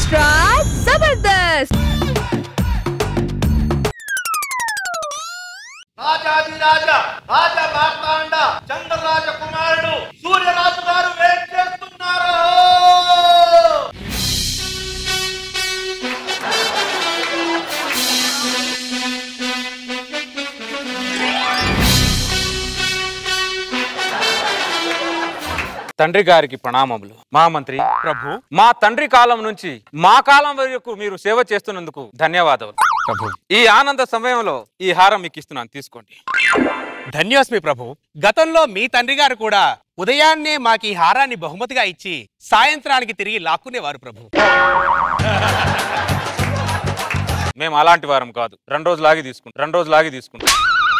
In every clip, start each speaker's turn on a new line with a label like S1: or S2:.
S1: Extra Jabardasth
S2: రాజాది రాజా రాజా మార్తాండ చంద్రరాజ కుమారుడు సూర్యరాజు గారు వెయిట్ చేస్తున్నారు
S3: తండ్రి గారికి ప్రణామములు మా మంత్రి
S4: ప్రభు
S3: మా తండ్రి కాలం నుంచి మా కాలం వరకు మీరు సేవ చేస్తున్నందుకు ధన్యవాదాలు
S4: ప్రభు
S3: ఈ ఆనంద సమయంలో ఈ హారం మీకు ఇస్తున్నాను తీసుకోండి
S4: ధన్యోస్మి ప్రభు గతంలో మీ తండ్రి గారు కూడా ఉదయాన్నే మాకు ఈ హారాన్ని బహుమతిగా ఇచ్చి సాయంత్రానికి తిరిగి లాక్కునేవారు ప్రభు
S3: మేము అలాంటి వారం కాదు రెండు రోజులు ఆగి తీసుకుంటాం రెండు రోజులు ఆగి తీసుకుంటాం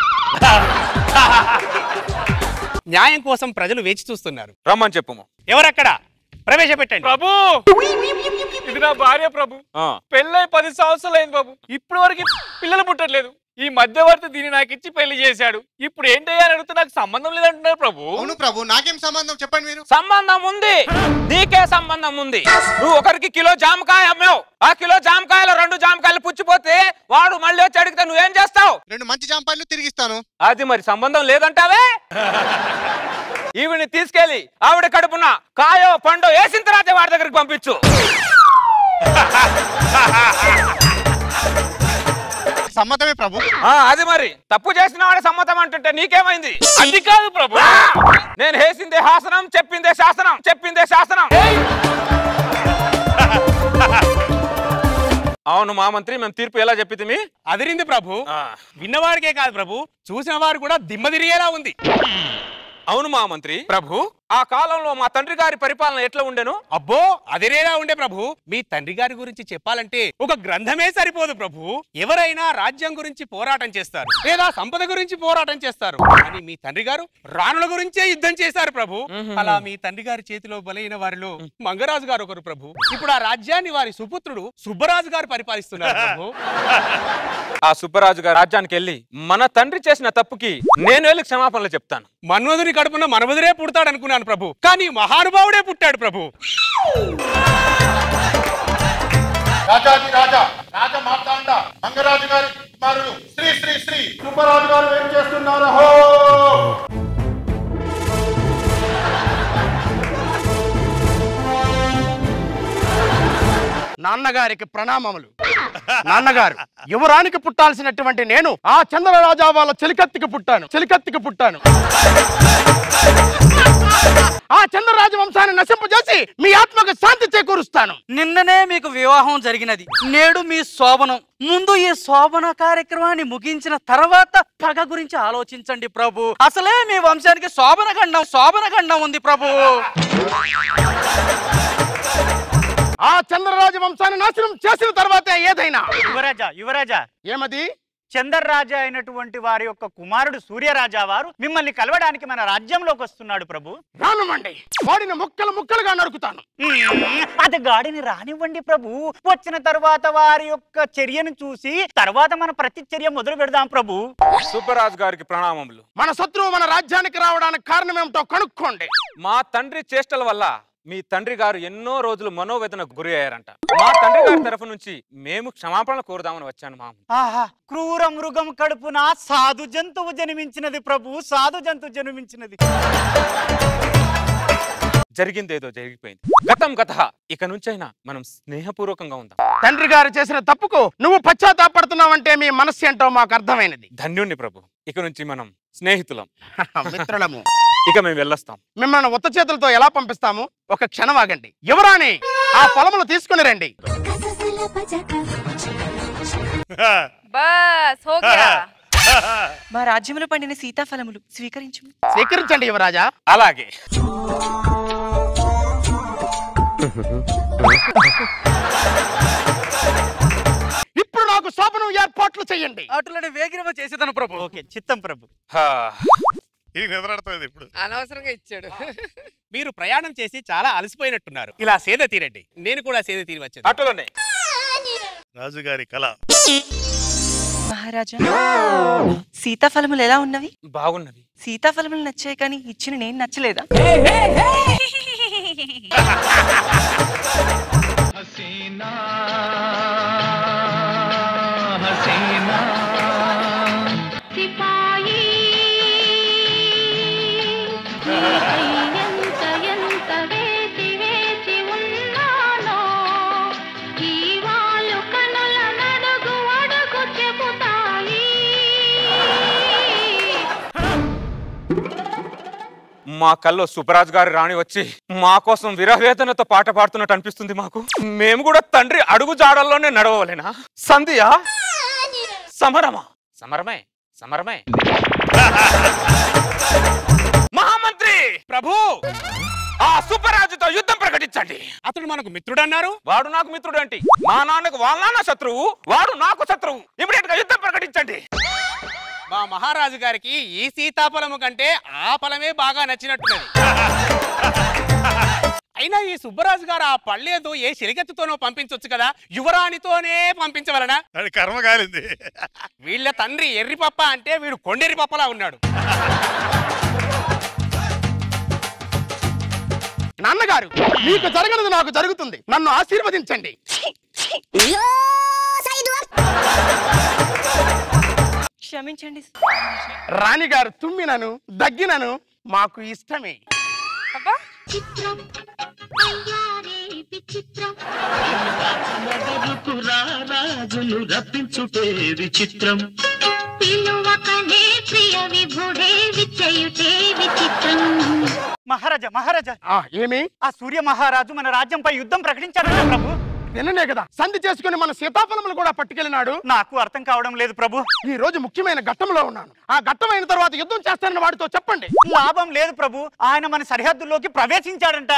S4: న్యాయం కోసం ప్రజలు వేచి చూస్తున్నారు
S3: రమ్మని చెప్పుము
S4: ఎవరక్కడ ప్రవేశపెట్టండి
S5: ప్రభు ఇది నా భార్య ప్రభు
S3: ఆ,
S5: పెళ్ళై పది సంవత్సరాలు అయింది బాబు ఇప్పటి వరకు పిల్లలు పుట్టట్లేదు ఈ మధ్యవర్తి దీన్ని నాకు ఇచ్చి పెళ్లి చేశాడు ఇప్పుడు ఏంటయ్యా అని అడిగితే నాకు సంబంధం లేదంటున్నారు ప్రభు
S6: అవును ప్రభు నాకేం సంబంధం చెప్పండి మీరు
S3: సంబంధం ఉంది నీకే సంబంధం ఉంది నువ్వు ఒకరికి కిలో జామకాయ అమ్మావు ఆ కిలో జామకాయలో రెండు జామకాయలు పుచ్చిపోతే వాడు మళ్ళీ వచ్చి అడిగితే నువ్వేం చేస్తావు
S6: రెండు మంచి జాంపాయలు తిరిగిస్తాను
S3: అది మరి సంబంధం లేదంటావే ఈవిని తీసుకెళ్లి ఆవిడ కడుపున కాయో పండో వేసిన తర్వాత వాడి దగ్గరికి పంపించు
S6: సమ్మతమే ప్రభు
S3: ఆ, అది మరి తప్పు చేసిన వాడి సమ్మతం అంటుంటే నీకేమైంది
S5: అది కాదు ప్రభు
S3: నేను వేసిందే శాసనం చెప్పిందే శాసనం చెప్పిందే శాసనం అవును మా మంత్రి మేము తీర్పు ఎలా చెప్పితిమి
S4: అదిరింది ప్రభు
S3: ఆ,
S4: విన్నవారికే కాదు ప్రభు చూసిన వారు కూడా దిమ్మ తిరిగేలా ఉంది
S3: అవును మా మంత్రి
S4: ప్రభు
S3: ఆ కాలంలో మా తండ్రి గారి పరిపాలన ఎట్లా ఉండేను
S4: అబ్బో అదిరేలా ఉండే ప్రభు మీ తండ్రి గారి గురించి చెప్పాలంటే ఒక గ్రంథమే సరిపోదు ప్రభు ఎవరైనా రాజ్యం గురించి పోరాటం చేస్తారు లేదా సంపద గురించి పోరాటం చేస్తారు కానీ మీ తండ్రి గారు రాణుల గురించే యుద్ధం చేశారు ప్రభు అలా మీ తండ్రి గారి చేతిలో బలైన వారిలో మంగరాజు గారు ఒకరు ప్రభు ఇప్పుడు ఆ రాజ్యాన్ని వారి సుపుత్రుడు సుబ్బరాజు గారు పరిపాలిస్తున్నారు ప్రభు
S3: ఆ సుబ్బరాజు గారి రాజ్యానికి వెళ్ళి మన తండ్రి చేసిన తప్పుకి నేను వెళ్ళి క్షమాపణలు చెప్తాను
S4: మన్మధుని కడుపున మనమధురే పుడతాడు అనుకున్నాను ప్రభు కానీ మహానుభావుడే పుట్టాడు ప్రభు
S2: రాజాది రాజా రాజ మార్తాండ మంగరాజు గారి కుమారుడు శ్రీ శ్రీ శ్రీ సుబ్బరాజు గారు వెయిట్ చేస్తున్నారు హో
S7: నాన్నగారికి ప్రణామములు నాన్నగారు యువరానికి పుట్టాల్సినటువంటి నేను ఆ చంద్రరాజా వాళ్ళ చెలికత్తికి పుట్టాను చెలికత్తికి పుట్టాను ఆ చంద్రరాజ వంశాన్ని నశింపజేసి మీ ఆత్మకు శాంతి చేకూరుస్తాను
S8: నిన్ననే మీకు వివాహం జరిగినది నేడు మీ శోభనం ముందు ఈ శోభన కార్యక్రమాన్ని ముగించిన తర్వాత పగ గురించి ఆలోచించండి ప్రభు అసలే మీ వంశానికి శోభన గండం శోభన గండం ఉంది ప్రభు
S7: ఆ చంద్రరాజ వంశాన్ని నాశనం చేసిన తర్వాతే ఏదైనా
S8: యువరాజా యువరాజా
S7: ఏమది
S8: చందర్రాజా అయినటువంటి వారి యొక్క కుమారుడు సూర్యరాజా వారు మిమ్మల్ని కలవడానికి మన రాజ్యంలోకి వస్తున్నాడు ప్రభు
S7: రానుమండి వాడిని ముక్కలు ముక్కలుగా నరుకుతాను
S8: అది గాడిని రానివ్వండి ప్రభు వచ్చిన తర్వాత వారి యొక్క చర్యను చూసి తర్వాత మన ప్రతి చర్య మొదలు పెడదాం ప్రభు
S3: సుబ్బరాజు గారికి ప్రణామములు
S7: మన శత్రువు మన రాజ్యానికి రావడానికి కారణం ఏమిటో కనుక్కోండి
S3: మా తండ్రి చేష్టల వల్ల మీ తండ్రి గారు ఎన్నో రోజులు మనోవేదనకు గురి అయ్యారంట మా తండ్రి గారి తరఫు నుంచి మేము క్షమాపణ కోరుదామని వచ్చాను మామ
S8: ఆహా క్రూర మృగం కడుపున సాధు జంతువు జన్మించినది ప్రభు సాధు జంతువు జన్మించినది
S3: జరిగిందేదో జరిగిపోయింది గతం గత ఇక నుంచైనా మనం స్నేహపూర్వకంగా ఉందాం
S7: తండ్రి గారు చేసిన తప్పుకు నువ్వు పశ్చాత్తాపడుతున్నావంటే మీ మనస్సు ఏంటో మాకు అర్థమైనది
S3: ధన్యుణ్ణి ప్రభు ఇక నుంచి మనం స్నేహితులం
S7: మిత్రులము
S3: ఇక మేము వెళ్ళొస్తాం
S7: మిమ్మల్ని ఉత్త చేతులతో ఎలా పంపిస్తాము ఒక క్షణం ఆగండి ఎవరాని ఆ పొలములు తీసుకుని రండి
S1: బస్ హో గయా
S9: మా రాజ్యంలో పండిన సీతాఫలములు స్వీకరించు
S7: స్వీకరించండి యువరాజా
S3: అలాగే
S7: ఇప్పుడు నాకు శోభనం ఏర్పాట్లు చేయండి
S8: అటులని వేగిరవ చేసేదను ప్రభు ఓకే చిత్తం ప్రభు
S3: హా.
S6: ఇది నిద్రడుతుంది ఇప్పుడు
S1: అనవసరంగా ఇచ్చాడు
S4: మీరు ప్రయాణం చేసి చాలా అలసిపోయినట్టున్నారు ఇలా సేద తీరండి నేను కూడా సేద తీరి వచ్చాను
S3: అటులోనే
S6: రాజుగారి కళ
S9: మహారాజా సీతాఫలములు ఎలా ఉన్నవి
S3: బాగున్నవి
S9: సీతాఫలములు నచ్చాయి కానీ ఇచ్చిన నేను నచ్చలేదా
S2: హసీనా
S3: మా కల్లో సుబ్బరాజు గారి రాణి వచ్చి మా కోసం విరవేదనతో పాట పాడుతున్నట్టు అనిపిస్తుంది మాకు మేము కూడా తండ్రి అడుగు జాడల్లోనే నడవలేనా సంధియా సమరమా సమరమే సమరమే మహామంత్రి
S4: ప్రభు
S3: ఆ సుబ్బరాజుతో యుద్ధం ప్రకటించండి
S4: అతడు మనకు మిత్రుడన్నారు
S3: వాడు నాకు మిత్రుడు అంటే మా నాన్నకు వాళ్ళ నాన్న శత్రువు వాడు నాకు శత్రువు ఇమీడియట్ గా యుద్ధం ప్రకటించండి
S4: మా మహారాజు గారికి ఈ సీతాఫలము కంటే ఆ ఫలమే బాగా నచ్చినట్టున్నది అయినా ఈ సుబ్బరాజు గారు ఆ పళ్ళేదో ఏ శిలిగత్తుతోనో పంపించొచ్చు కదా యువరాణితోనే పంపించవలనా
S6: అది కర్మ కాలింది
S4: వీళ్ళ తండ్రి ఎర్రి పప్ప అంటే వీడు కొండెర్రి పప్పలా ఉన్నాడు
S7: నాన్నగారు మీకు జరగనిది నాకు జరుగుతుంది నన్ను ఆశీర్వదించండి
S9: క్షమించండి
S7: రాణిగారు తుమ్మినను దగ్గినను మాకు ఇష్టమే
S10: చిత్రం అయ్యారే విచిత్రం
S11: రాజును రప్పించుటే విచిత్రం
S10: పిలువకనే ప్రియ విభుడే విచయుటే విచిత్రం
S8: మహారాజా మహారాజా
S7: ఆ ఏమి
S8: ఆ సూర్య మహారాజు మన రాజ్యంపై యుద్ధం ప్రకటించాడు ప్రభు
S7: నిన్ననే కదా సంధి చేసుకుని మన సీతాఫలములు కూడా పట్టుకెళ్ళినాడు
S8: నాకు అర్థం కావడం లేదు ప్రభు
S7: ఈ రోజు ముఖ్యమైన ఘట్టంలో ఉన్నాను ఆ ఘట్టం అయిన తర్వాత యుద్ధం చేస్తానని వాడితో చెప్పండి
S8: లాభం లేదు ప్రభు ఆయన మన సరిహద్దుల్లోకి ప్రవేశించాడంట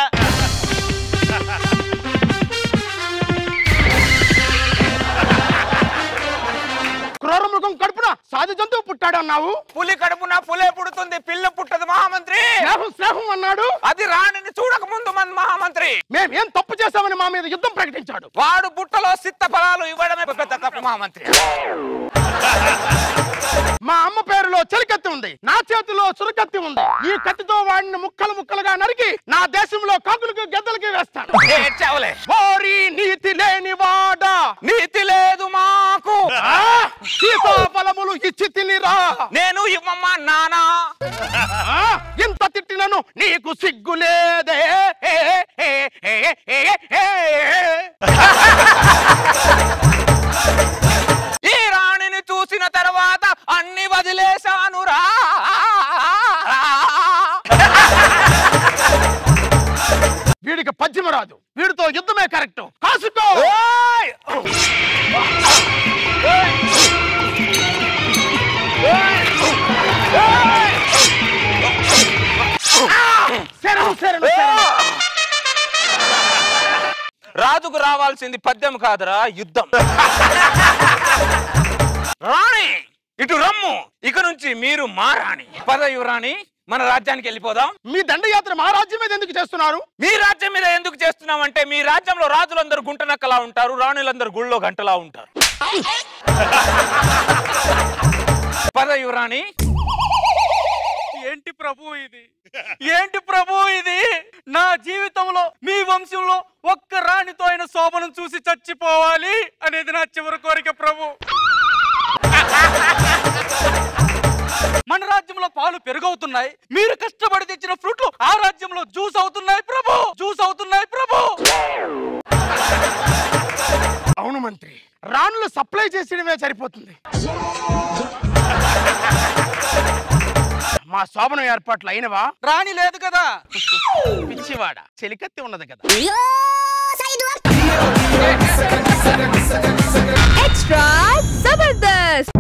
S7: క్రూర మృగం కడుపున సాధు జంతువు పుట్టాడు అన్నావు
S3: పులి కడుపున పులే పుడుతుంది పిల్ల పుట్టదు మహామంత్రి
S7: స్నేహం స్నేహం అన్నాడు
S3: అది రాణిని చూడక ముందు మన మహామంత్రి
S7: మేమేం తప్పు చేశామని మా మీద యుద్ధం ప్రకటించాడు
S3: వాడు బుట్టలో సిత్త ఫలాలు ఇవ్వడమే పెద్ద తప్పు మహామంత్రి
S7: మా అమ్మ పేరులో చెలికత్తి ఉంది నా చేతిలో చురకత్తి ఉంది ఈ కత్తితో వాడిని ముక్కలు ముక్కలుగా నరికి నా దేశంలో కాకులకు గెద్దలకి వేస్తాను
S3: ఏడ్చావులే
S7: ఓరి నీతి లేని వాడా
S3: నీతి లేదు మాకు
S7: ఆ, సీతాఫలములు ఇచ్చి తినిరా
S3: నేను ఇవ్వమ్మా నానా
S7: ఆ, ఇంత తిట్టినను నీకు సిగ్గు లేదే ఏ, ఏ, ఏ, ఏ, ఏ, ఏ.
S3: ఈ రాణిని చూసిన తర్వాత అన్ని వదిలేశానురా
S7: వీడికి పద్యం రాదు వీడితో యుద్ధమే కరెక్ట్ కాసుకో
S3: ఓయ్!
S7: శరణు శరణు శరణు.
S3: రాజుకు రావాల్సింది పద్యం కాదురా యుద్ధం రాణి ఇటు రమ్ము ఇక నుంచి మీరు మా రాణి పదవి రాణి మన రాజ్యానికి వెళ్ళిపోదాం
S7: మీ దండయాత్ర మా రాజ్యం మీద ఎందుకు చేస్తున్నారు
S3: మీ రాజ్యం మీద ఎందుకు చేస్తున్నామంటే మీ రాజ్యంలో రాజులందరూ గుంటనక్కలా ఉంటారు రాణులందరూ గుళ్ళో గంటలా ఉంటారు పదవి రాణి
S8: ఏంటి ప్రభు ఇది ఏంటి ప్రభు ఇది నా జీవితంలో మీ వంశంలో ఒక్క రాణితో అయిన శోభనం చూసి చచ్చిపోవాలి అనేది నా చివరి కోరిక ప్రభు మన రాజ్యంలో పాలు పెరుగవుతున్నాయి మీరు కష్టపడి తెచ్చిన ఫ్రూట్లు ఆ రాజ్యంలో జ్యూస్ అవుతున్నాయి ప్రభు జ్యూస్ అవుతున్నాయి ప్రభు
S7: అవును మంత్రి రాణులు సప్లై చేసేయడమే సరిపోతుంది మా శోభనం ఏర్పాట్లు అయినవా
S8: రాణి లేదు కదా
S7: పిచ్చివాడ చెలికత్తి ఉన్నది కదా
S1: ఎక్స్ట్రా జబర్దస్త్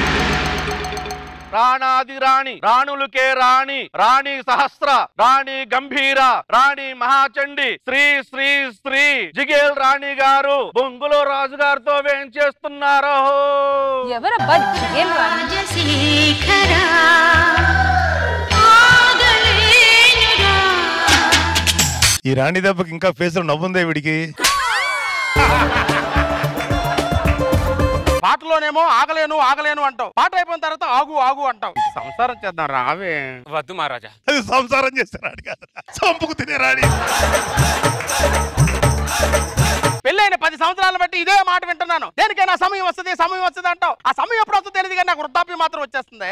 S7: రాణాది రాణి రాణులకే రాణి రాణి సహస్ర రాణి గంభీర రాణి మహాచండి శ్రీ శ్రీ శ్రీ జిగేల్ రాణి గారు బొంగులో రాజు గారితో ఏం చేస్తున్నారో
S1: ఎవరబ్బా ఏం రాణి
S10: రాజశేఖరా ఆగలేనురా
S6: ఈ రాణి దెబ్బకి ఇంకా ఫేస్ లో నవ్వుందే వీడికి
S7: పాటలోనేమో ఆగలేను ఆగలేను అంటావు పాట అయిపోయిన తర్వాత ఆగు ఆగు అంటావు సంసారం చేద్దాం రావే
S3: వద్దు మహారాజా
S6: అది సంసారం చేస్తే రాణి కాదు చంపుకు తినే రాణి
S7: పెళ్ళైన పది సంవత్సరాలు బట్టి ఇదే మాట వింటున్నాను దేనికైనా సమయం వస్తుంది సమయం వస్తుంది అంటావు ఆ సమయం ఎప్పుడు వస్తుందో తెలియదు కానీ నాకు వృద్ధాప్యం మాత్రం వచ్చేస్తుంది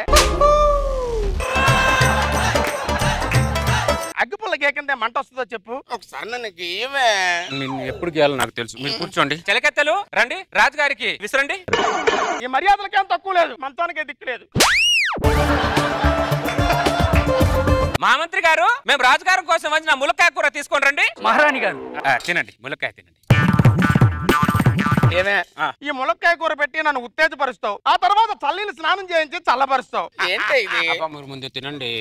S7: అగ్గిపుల్ల గేకందే మంట వస్తుందో చెప్పు ఒకసారి నన్ను గీయవే
S3: నిన్ను ఎప్పుడు గేయాలో నాకు తెలుసు మీరు కూర్చోండి చెలకెత్తలు రండి రాజుగారికి విసరండి
S7: ఈ మర్యాదలకేం తక్కువ లేదు మంచానికే దిక్కు లేదు
S3: మహామంత్రి గారు మేము రాజుగారి కోసం వచ్చిన ములక్కాయ కూర తీసుకొని రండి
S8: మహారాణి గారు
S3: ఆ, తినండి ములక్కాయ తినండి
S4: ఏమే ఈ ములక్కాయ కూర పెట్టి నన్ను ఉత్తేజపరుస్తావు ఆ తర్వాత చల్లీలు స్నానం చేయించి చల్లపరుస్తావు ఏంటి ఇది
S3: అబ్బా, మీరు ముందు తినండి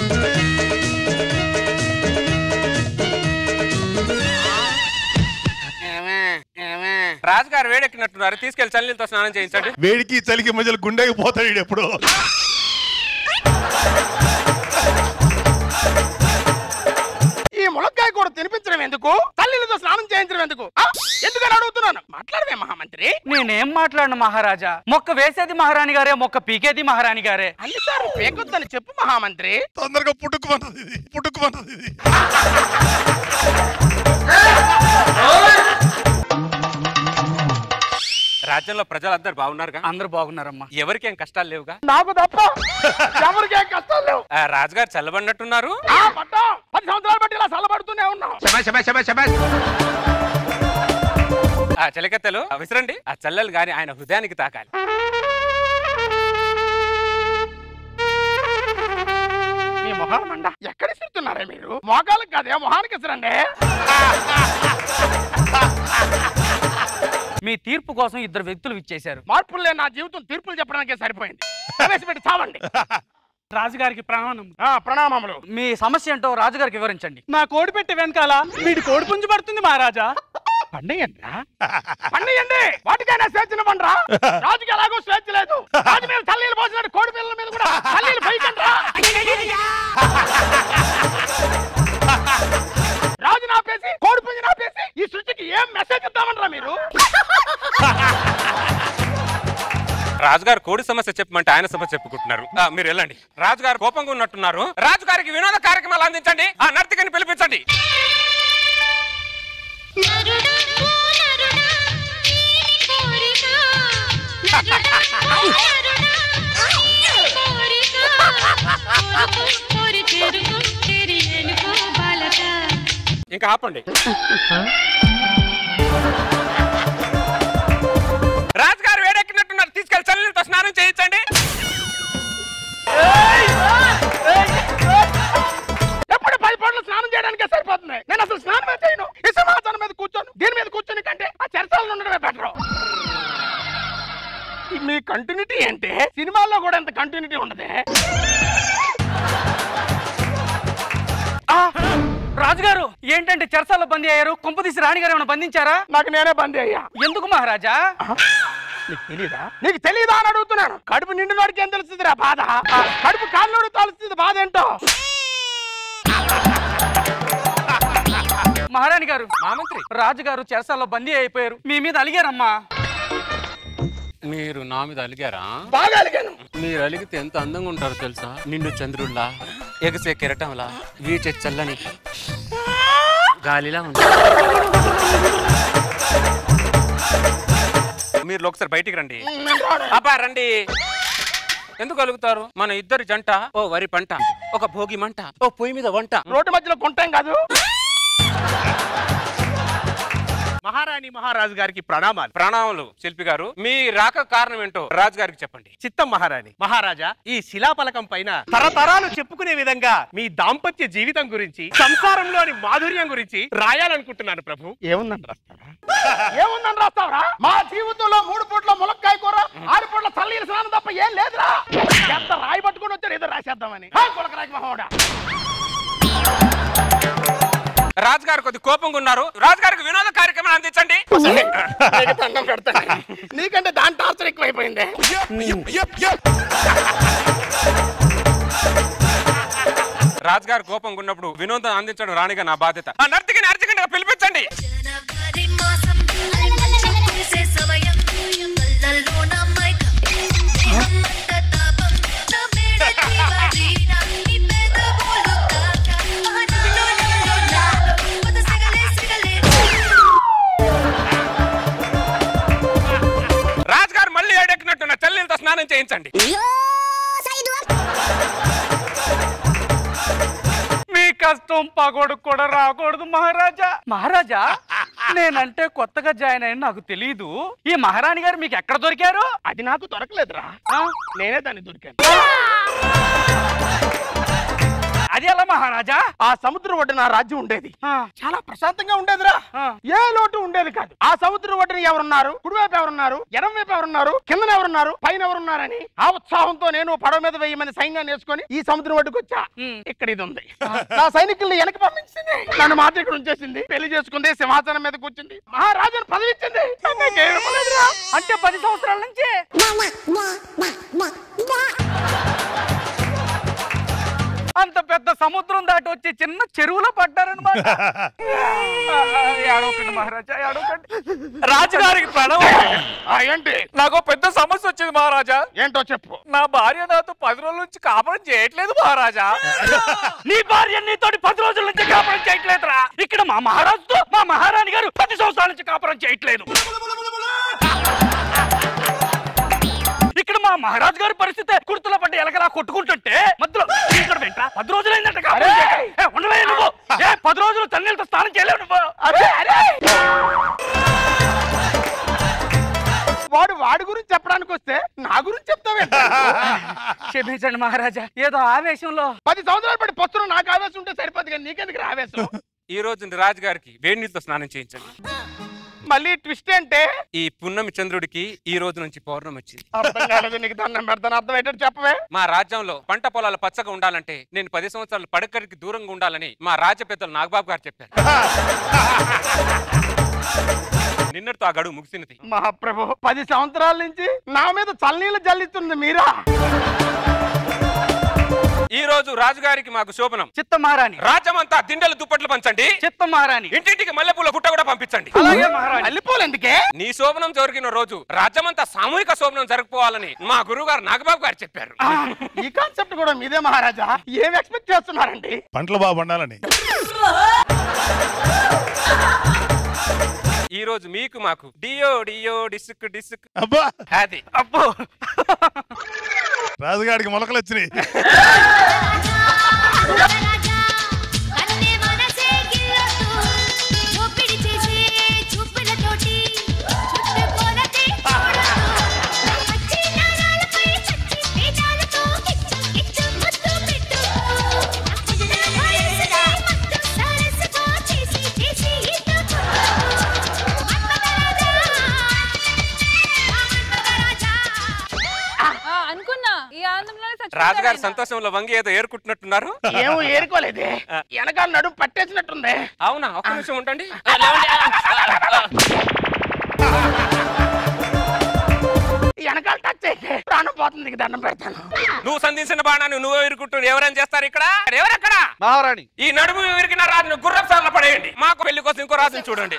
S3: రాజుగారు వేడెక్కినట్టున్నారు తీసుకెళ్లి చల్లీలతో స్నానం చేయించండి
S6: వేడికి చలికి మధ్యలో గుండెకి పోతాడు ఈడు ఎప్పుడు
S4: ఈ ములక్కాయ కూర తినిపించడం ఎందుకు తల్లిలతో స్నానం చేయించడం ఎందుకు ఆ? ఎందుకని అడుగుతున్నాను మాట్లాడవే మహామంత్రి
S8: నేనేం మాట్లాడను మహారాజా మొక్క వేసేది మహారాణి గారే మొక్క పీకేది మహారాణి గారే
S4: అన్నిసార్లు పేకొద్దని చెప్పు మహామంత్రి
S6: తొందరగా పుట్టుకుమన్నది ఇది పుట్టుకుమన్నది ఇది
S3: రాజ్యంలో ప్రజలందరూ బాగున్నారుగా
S8: అందరూ బాగున్నారమ్మా
S3: ఎవరికేం కష్టాలు లేవుగా
S4: నాకు తప్ప ఎవరికి ఏం కష్టాలు లేవు
S3: ఆ, రాజుగారు చల్లబడినట్టున్నారు
S4: ఆ, పట్టాం. పది సంవత్సరాలు బట్టి ఇలా చల్లబడుతూనే ఉన్నాం
S3: ఆ చలికత్తెలు ఆ, విసరండి ఆ చల్లలు గాని ఆయన హృదయానికి తాకాలి
S4: మీ మొహాలు మండ ఎక్కడ ఇస్తున్నారే మీరు మోకాలకు కాదే మొహానికి ఇస్తారండి
S8: మీ తీర్పు కోసం ఇద్దరు వ్యక్తులు ఇచ్చేశారు
S4: మార్పులు లేని నా జీవితం తీర్పులు చెప్పడానికే సరిపోయింది ప్రవేశపెట్టి చావండి
S8: రాజుగారికి ప్రాణం
S4: ఆ, ప్రణామములు
S8: మీ సమస్య ఏంటో రాజుగారికి వివరించండి
S5: నా కోడి పెట్టి వెనకాల వీడి కోడి పుంజు పడుతుంది మహారాజా
S4: పండియండి పండియండి వాటికైనా స్వేచ్ఛనివ్వండిరా రాజుకి ఎలాగో స్వేచ్ఛ లేదు రాజు మీద తల్లీలు పోసినట్టు కోడి పిల్లల మీద కూడా తల్లీలు పైకండ్రా రాజు నాపేసి కోడి పుంజు నాపేసి ఈ సృష్టికి ఏం మెసేజ్ ఇద్దామంటారా మీరు
S3: రాజుగారు కోడి సమస్య చెప్పమంటే ఆయన సమస్య చెప్పుకుంటున్నారు ఆ, మీరు వెళ్ళండి రాజుగారు కోపంగా ఉన్నట్టున్నారు రాజుగారికి వినోద కార్యక్రమాలు అందించండి ఆ నర్తికని పిలిపించండి
S10: నరుడా ఓ నరుడా నీని కోరిక నరుడా ఓ నరుడా నీని కోరిక కోరుకో కోరి చేరుకో చేరి ఎనుకో బాలక
S3: ఇంకా ఆపండి రాజుగారు వేడెక్కినట్టున్నారు తీసుకెళ్లి చల్లీలతో స్నానం చేయించండి
S4: ఎప్పుడు పది పనులు స్నానం చేయడానికే సరిపోతుంది నేను అసలు స్నానమే చేయను ఈ సింహాసనం మీద కూర్చోను దీని మీద కూర్చొని కంటే ఆ చర్చలు ఉండడమే బెటర్ మీ కంటిన్యూటీ అంటే సినిమాల్లో కూడా ఎంత కంటిన్యూటీ ఉండదే
S8: ఆ, రాజుగారు ఏంటంటే చెరసాల్లో బందీ అయ్యారు కొంపదీసి రాణిగారు ఏమైనా బంధించారా
S4: నాకు నేనే బందీ అయ్యా
S8: ఎందుకు మహారాజా
S4: నీకు తెలీదా నీకు తెలీదా అని అడుగుతున్నాను కడుపు నిండినోడికి ఏం తెలుస్తుంది రా బాధ ఆ, కడుపు కాళ్ళోడు తెలుస్తుంది బాధ ఏంటో
S8: మహారాణి గారు
S3: మామంత్రి
S8: రాజుగారు చెరసాల్లో బందీ అయిపోయారు మీ మీద అలిగారమ్మా
S3: మీరు నా మీద అలిగారా
S4: బాగా అలిగాను
S3: మీరు అలిగితే ఎంత అందంగా ఉంటారో తెలుసా నిండు చంద్రుల్లా ఎగసే కెరటంలా వీచే చల్లని గాలిలా ఉంది మీరు ఒకసారి బయటికి రండి అబ్బా రండి ఎందుకు అలుగుతారు మన ఇద్దరి జంట ఓ వరి పంట ఒక భోగి మంట ఓ పొయ్యి మీద వంట
S4: రోడ్డు మధ్యలో కొంటాం కాదు
S12: మహారాణి మహారాజు గారికి ప్రణామాలు
S3: ప్రణామాలు శిల్పి గారు మీ రాక కారణం ఏంటో రాజు గారికి చెప్పండి
S12: చిత్తం మహారాణి మహారాజా ఈ శిలాఫలకం పైన తరతరాలు చెప్పుకునే విధంగా మీ దాంపత్య జీవితం గురించి సంసారంలోని మాధుర్యం గురించి రాయాలనుకుంటున్నాను ప్రభు
S4: ఏముందని రాస్తావా ఏముందని రాస్తావరా మా జీవితంలో మూడు పూట్ల ములక్కాయ కూర ఆరు పూట్ల చల్లీల స్నానం తప్ప ఏం లేదురా ఎంత రాయి పట్టుకొని వచ్చారు ఏదో రాసేద్దామని హా, కులకరాకి మహోడా
S3: రాజుగారు కొద్ది కోపంగా ఉన్నారు రాజుగారికి వినోద కార్యక్రమం అందించండి
S4: నీకు దండం పెడతాను నీకంటే దాని టార్చర్ ఎక్కువైపోయింది
S3: రాజుగారు కోపంగా ఉన్నప్పుడు వినోదం అందించడం రాణిగా నా బాధ్యత ఆ నర్తికిని అర్జెంట్ పిలిపించండి
S10: జనవరి మాసం అలమలచి కురిసే సమయం కళ్ళల్లో నా మైకం దేహమంతా తాపం నా మేడ జీవరీన నీ పెదవులు తాక నాలో నాలో నాలో పద సగలే సగలే
S3: రాజుగారు మళ్ళీ ఏడెక్కినట్టున్న చల్లీలతో స్నానం చేయించండి
S8: మీ కష్టం పగోడు కూడా రాకూడదు మహారాజా మహారాజా నేనంటే కొత్తగా జాయిన్ అయిన నాకు తెలియదు ఈ మహారాణి గారు మీకు ఎక్కడ దొరికారు
S4: అది నాకు దొరకలేదురా నేనే దాన్ని దొరికాను
S8: అది ఎలా మహారాజా
S12: ఆ సముద్రం ఒడ్డున రాజ్యం ఉండేది చాలా ప్రశాంతంగా ఉండేదిరా ఏ లోటు ఉండేది కాదు ఆ సముద్రం ఒడ్డున ఎవరున్నారు కుడివైపు ఎవరున్నారు ఎడం వైపు ఎవరున్నారు కింద ఎవరున్నారు పైన ఎవరున్నారని ఆ ఉత్సాహంతో నేను పడవ మీద వెయ్యి మంది సైన్యాన్ని వేసుకొని ఈ సముద్రం ఒడ్డుకు వచ్చా ఇక్కడ ఇది ఉంది నా సైనికుల్ని వెనక్కి పంపించింది నన్ను మాత్రం ఇక్కడ ఉంచేసింది పెళ్లి చేసుకుంది సింహాసనం మీద కూర్చుంది మహారాజును పదవి ఇచ్చింది నాకేం ఇవ్వలేదురా.
S8: అంటే పది సంవత్సరాల నుంచి అంత పెద్ద సముద్రం దాటి వచ్చి చిన్న చెరువులో పడ్డారనమాట ఏడవకండి మహారాజా ఏడవకండి రాజుగారికి ప్రణవం
S12: ఆ, ఏంటి
S5: నాకు ఓ పెద్ద సమస్య వచ్చింది మహారాజా
S12: ఏంటో చెప్పు
S5: నా భార్య నాతో పది రోజుల నుంచి కాపురం చేయట్లేదు మహారాజా
S8: నీ భార్య నీతోటి పది రోజుల నుంచి కాపురం చేయట్లేదురా ఇక్కడ మా మహారాజుతో మా మహారాణి గారు పది సంవత్సరాల నుంచి కాపురం చేయట్లేదు ఇక్కడ మా మహారాజు గారి పరిస్థితి కుర్తుల పడ్డ ఎలకలా కొట్టుకుంటుంటే మధ్యలో ఇక్కడ వెంట పది రోజులైందంట కాపురం చేయక. ఏ, ఉండవే నువ్వు ఏ పది రోజులు తన్నీళ్ళతో స్నానం చేయలేవు నువ్వు
S12: అరే అరే వాడు వాడి గురించి చెప్పడానికి వస్తే నా గురించి చెప్తావే
S8: క్షమించండి మహారాజా ఏదో ఆవేశంలో
S12: పది సంవత్సరాలు పడి పొత్తులు నాకు ఆవేశం ఉంటే సరిపోదు కానీ నీకెందుకు రా ఆవేశం
S3: ఈ రోజు రాజుగారికి వేడి నీళ్ళతో స్నానం చేయించండి
S12: మళ్ళీ ట్విస్ట్ అంటే
S3: ఈ పున్నమి చంద్రుడికి ఈ రోజు నుంచి పౌర్ణమి వచ్చింది
S12: అర్థం కాలేదు నీకు దండం పెడతాను అర్థమయ్యేటట్టు చెప్పవే
S3: మా రాజ్యంలో పంట పొలాలు పచ్చగా ఉండాలంటే నేను పది సంవత్సరాలు పడకరికి దూరంగా ఉండాలని మా రాజ పెద్దలు నాగబాబు గారు చెప్పారు నిన్నటితో ఆ గడువు ముగిసినది
S12: మహాప్రభు పది సంవత్సరాల నుంచి నా మీద చల్లనీళ్ళు జల్లిస్తుంది మీరా
S3: ఈ రోజు రాజుగారికి మాకు శోభనం
S8: చిత్త మహారాణి
S3: రాజ్యమంతా దిండలు దుప్పట్లు పంచండి
S8: చిత్త మహారాణి
S3: ఇంటింటికి మల్లెపూల గుట్ట కూడా పంపించండి
S8: అలాగే మహారాణి
S12: మల్లెపూలు ఎందుకే
S3: నీ శోభనం జరిగిన రోజు రాజ్యమంతా సామూహిక శోభనం జరగపోవాలని మా గురువు గారు నాగబాబు గారు చెప్పారు
S12: ఆ, ఈ కాన్సెప్ట్ కూడా మీదే మహారాజా ఏం ఎక్స్పెక్ట్ చేస్తున్నారండి
S6: పంటలు బాగా పండాలని
S3: ఈ రోజు మీకు మాకు డియో డియో డిస్క్ డిస్క్
S6: అబ్బా
S3: అది
S8: అబ్బో
S6: రాజుగాడికి మొలకలు వచ్చినాయి
S10: కన్నే మనసే గిల్లొద్దు చూపిడి చేసే చూపులతోటి చుట్టుకొలతే చూడొద్దు పచ్చి నారాలపై చచ్చి పేదాలతో కిచ్చు కిచ్చు ముద్దు పెట్టు వయసులో మత్తు సరస్సుతో చేసి చేసి ఇటు
S1: ఆ, అనుకున్నా ఈ ఆనందంలోనే చచ్చిపోతాడు
S3: రాజుగారి
S1: ఆయన.
S3: సంతోషంలో వంగి ఏదో ఏరుకుంటున్నట్టున్నారు
S12: ఏమో ఏరుకోలేదే వెనకాల నడుము పట్టేసినట్టుంది
S3: అవునా ఒక్క నిమిషం ఉండండి
S12: వెనకాల టచ్ అయితే ప్రాణం పోతుంది నీకు దండం పెడతాను
S3: నువ్వు సంధించిన బాణాన్ని నువ్వు ఎరుకుంటూ ఎవరైనా చేస్తారు ఇక్కడ ఎవరెక్కడ
S7: మహారాణి
S3: ఈ నడుము విరిగిన రాజును గుర్రపు సార్లు పడేయండి మాకు పెళ్లి కోసం ఇంకో రాజుని చూడండి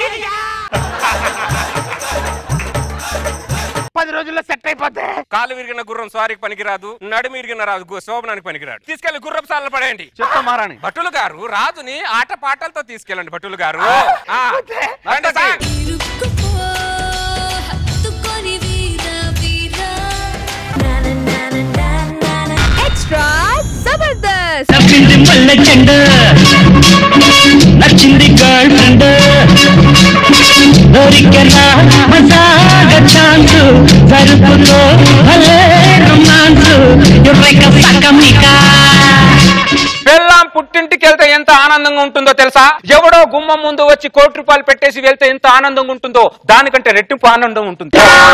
S12: పది రోజుల్లో సెట్ అయిపోతే
S3: కాలు విరిగిన గుర్రం స్వారీకి పనికిరాదు నడుము విరిగిన రాజు గు- శోభనానికి పనికిరాడు తీసుకెళ్లి గుర్రపు సార్లు పడేయండి
S7: చెప్తా మహారాణి
S3: భటులు గారు రాజుని ఆట పాటలతో తీసుకెళ్ళండి భటులు గారు ఆ, రండి సార్.
S10: ఇరుక్కుపో హత్తుకొని వీరా వీరా నాన నాన నాన
S1: ఎక్స్ట్రా జబర్దస్త్
S11: నచ్చింది మల్లె చెండ నచ్చింది గర్ల్ ఫ్రెండ్ దొరికెనా మజాగ ఛాన్స్ జరుపులో భలే రొమాన్స్ ఎర్రెక సకమికా
S3: పెళ్ళాం పుట్టింటికి వెళ్తే ఎంత ఆనందంగా ఉంటుందో తెలుసా ఎవడో గుమ్మం ముందు వచ్చి కోటి రూపాయలు పెట్టేసి వెళ్తే ఎంత ఆనందంగా ఉంటుందో దానికంటే రెట్టింపు ఆనందం ఉంటుంది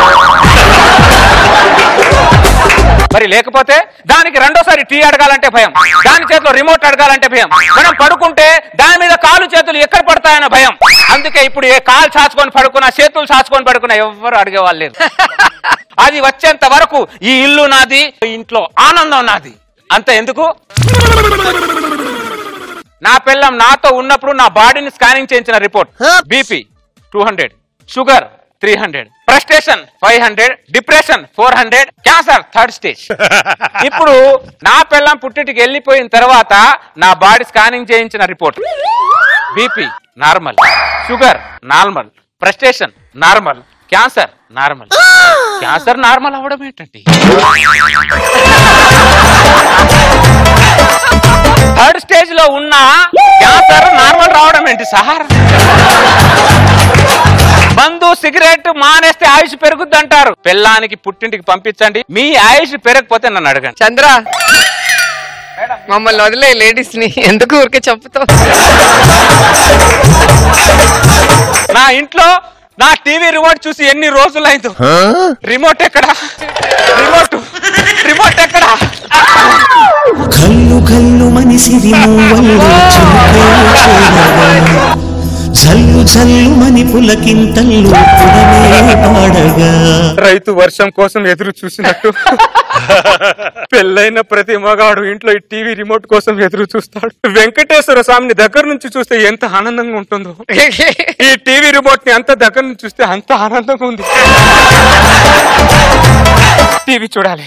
S3: మరి లేకపోతే దానికి రెండోసారి టీ అడగాలంటే భయం దాని చేతిలో రిమోట్ అడగాలంటే భయం మనం పడుకుంటే దాని మీద కాలు చేతులు ఎక్కడ పడతాయన్న భయం అందుకే ఇప్పుడు ఏ కాలు చాచుకొని పడుకున్నా చేతులు చాచుకొని పడుకున్నా ఎవ్వరు అడిగేవాళ్ళు లేదు అది వచ్చేంత వరకు ఈ ఇల్లు నాది ఈ ఇంట్లో ఆనందం నాది అంత ఎందుకు నా పిల్లం నాతో ఉన్నప్పుడు నా బాడీని స్కానింగ్ చేయించిన report BP two hundred sugar three hundred frustration five hundred depression four hundred cancer third stage ఇప్పుడు నా పిల్లం పుట్టింటికి వెళ్ళిపోయిన తర్వాత నా బాడీ స్కానింగ్ చేయించిన report BP normal sugar normal frustration normal cancer normal cancer normal అవ్వడం ఏంటండి థర్డ్ స్టేజ్ లో ఉన్న క్యాన్సర్ నార్మల్ రావడం ఏంటి సార్ మందు సిగరెట్ మానేస్తే ఆయుష్ పెరుగుద్ది అంటారు పిల్లానికి పుట్టింటికి పంపించండి మీ ఆయుష్ పెరగకపోతే నన్ను అడగండి
S8: చంద్ర
S3: మేడం
S13: మమ్మల్ని వదిలే లేడీస్ ని ఎందుకు ఊరికే చెప్తావు
S3: నా ఇంట్లో నా టీవీ రిమోట్ చూసి ఎన్ని రోజులైందో రిమోట్ ఎక్కడ రిమోట్ రిమోట్ ఎక్కడ
S11: కల్లు కల్లు మనిసిరి మూవల్లో చిలుకలు చేరగా జల్లు జల్లు మని పులకింతల్లు పుడమే పాడగా
S3: రైతు వర్షం కోసం ఎదురు చూసినట్టు పెళ్ళైన ప్రతి మగాడు ఇంట్లో ఈ టీవీ రిమోట్ కోసం ఎదురు చూస్తాడు వెంకటేశ్వర స్వామిని దగ్గర నుంచి చూస్తే ఎంత ఆనందంగా ఉంటుందో ఈ టీవీ రిమోట్ ని అంత దగ్గర నుంచి చూస్తే అంత ఆనందంగా ఉంది టీవీ చూడాలి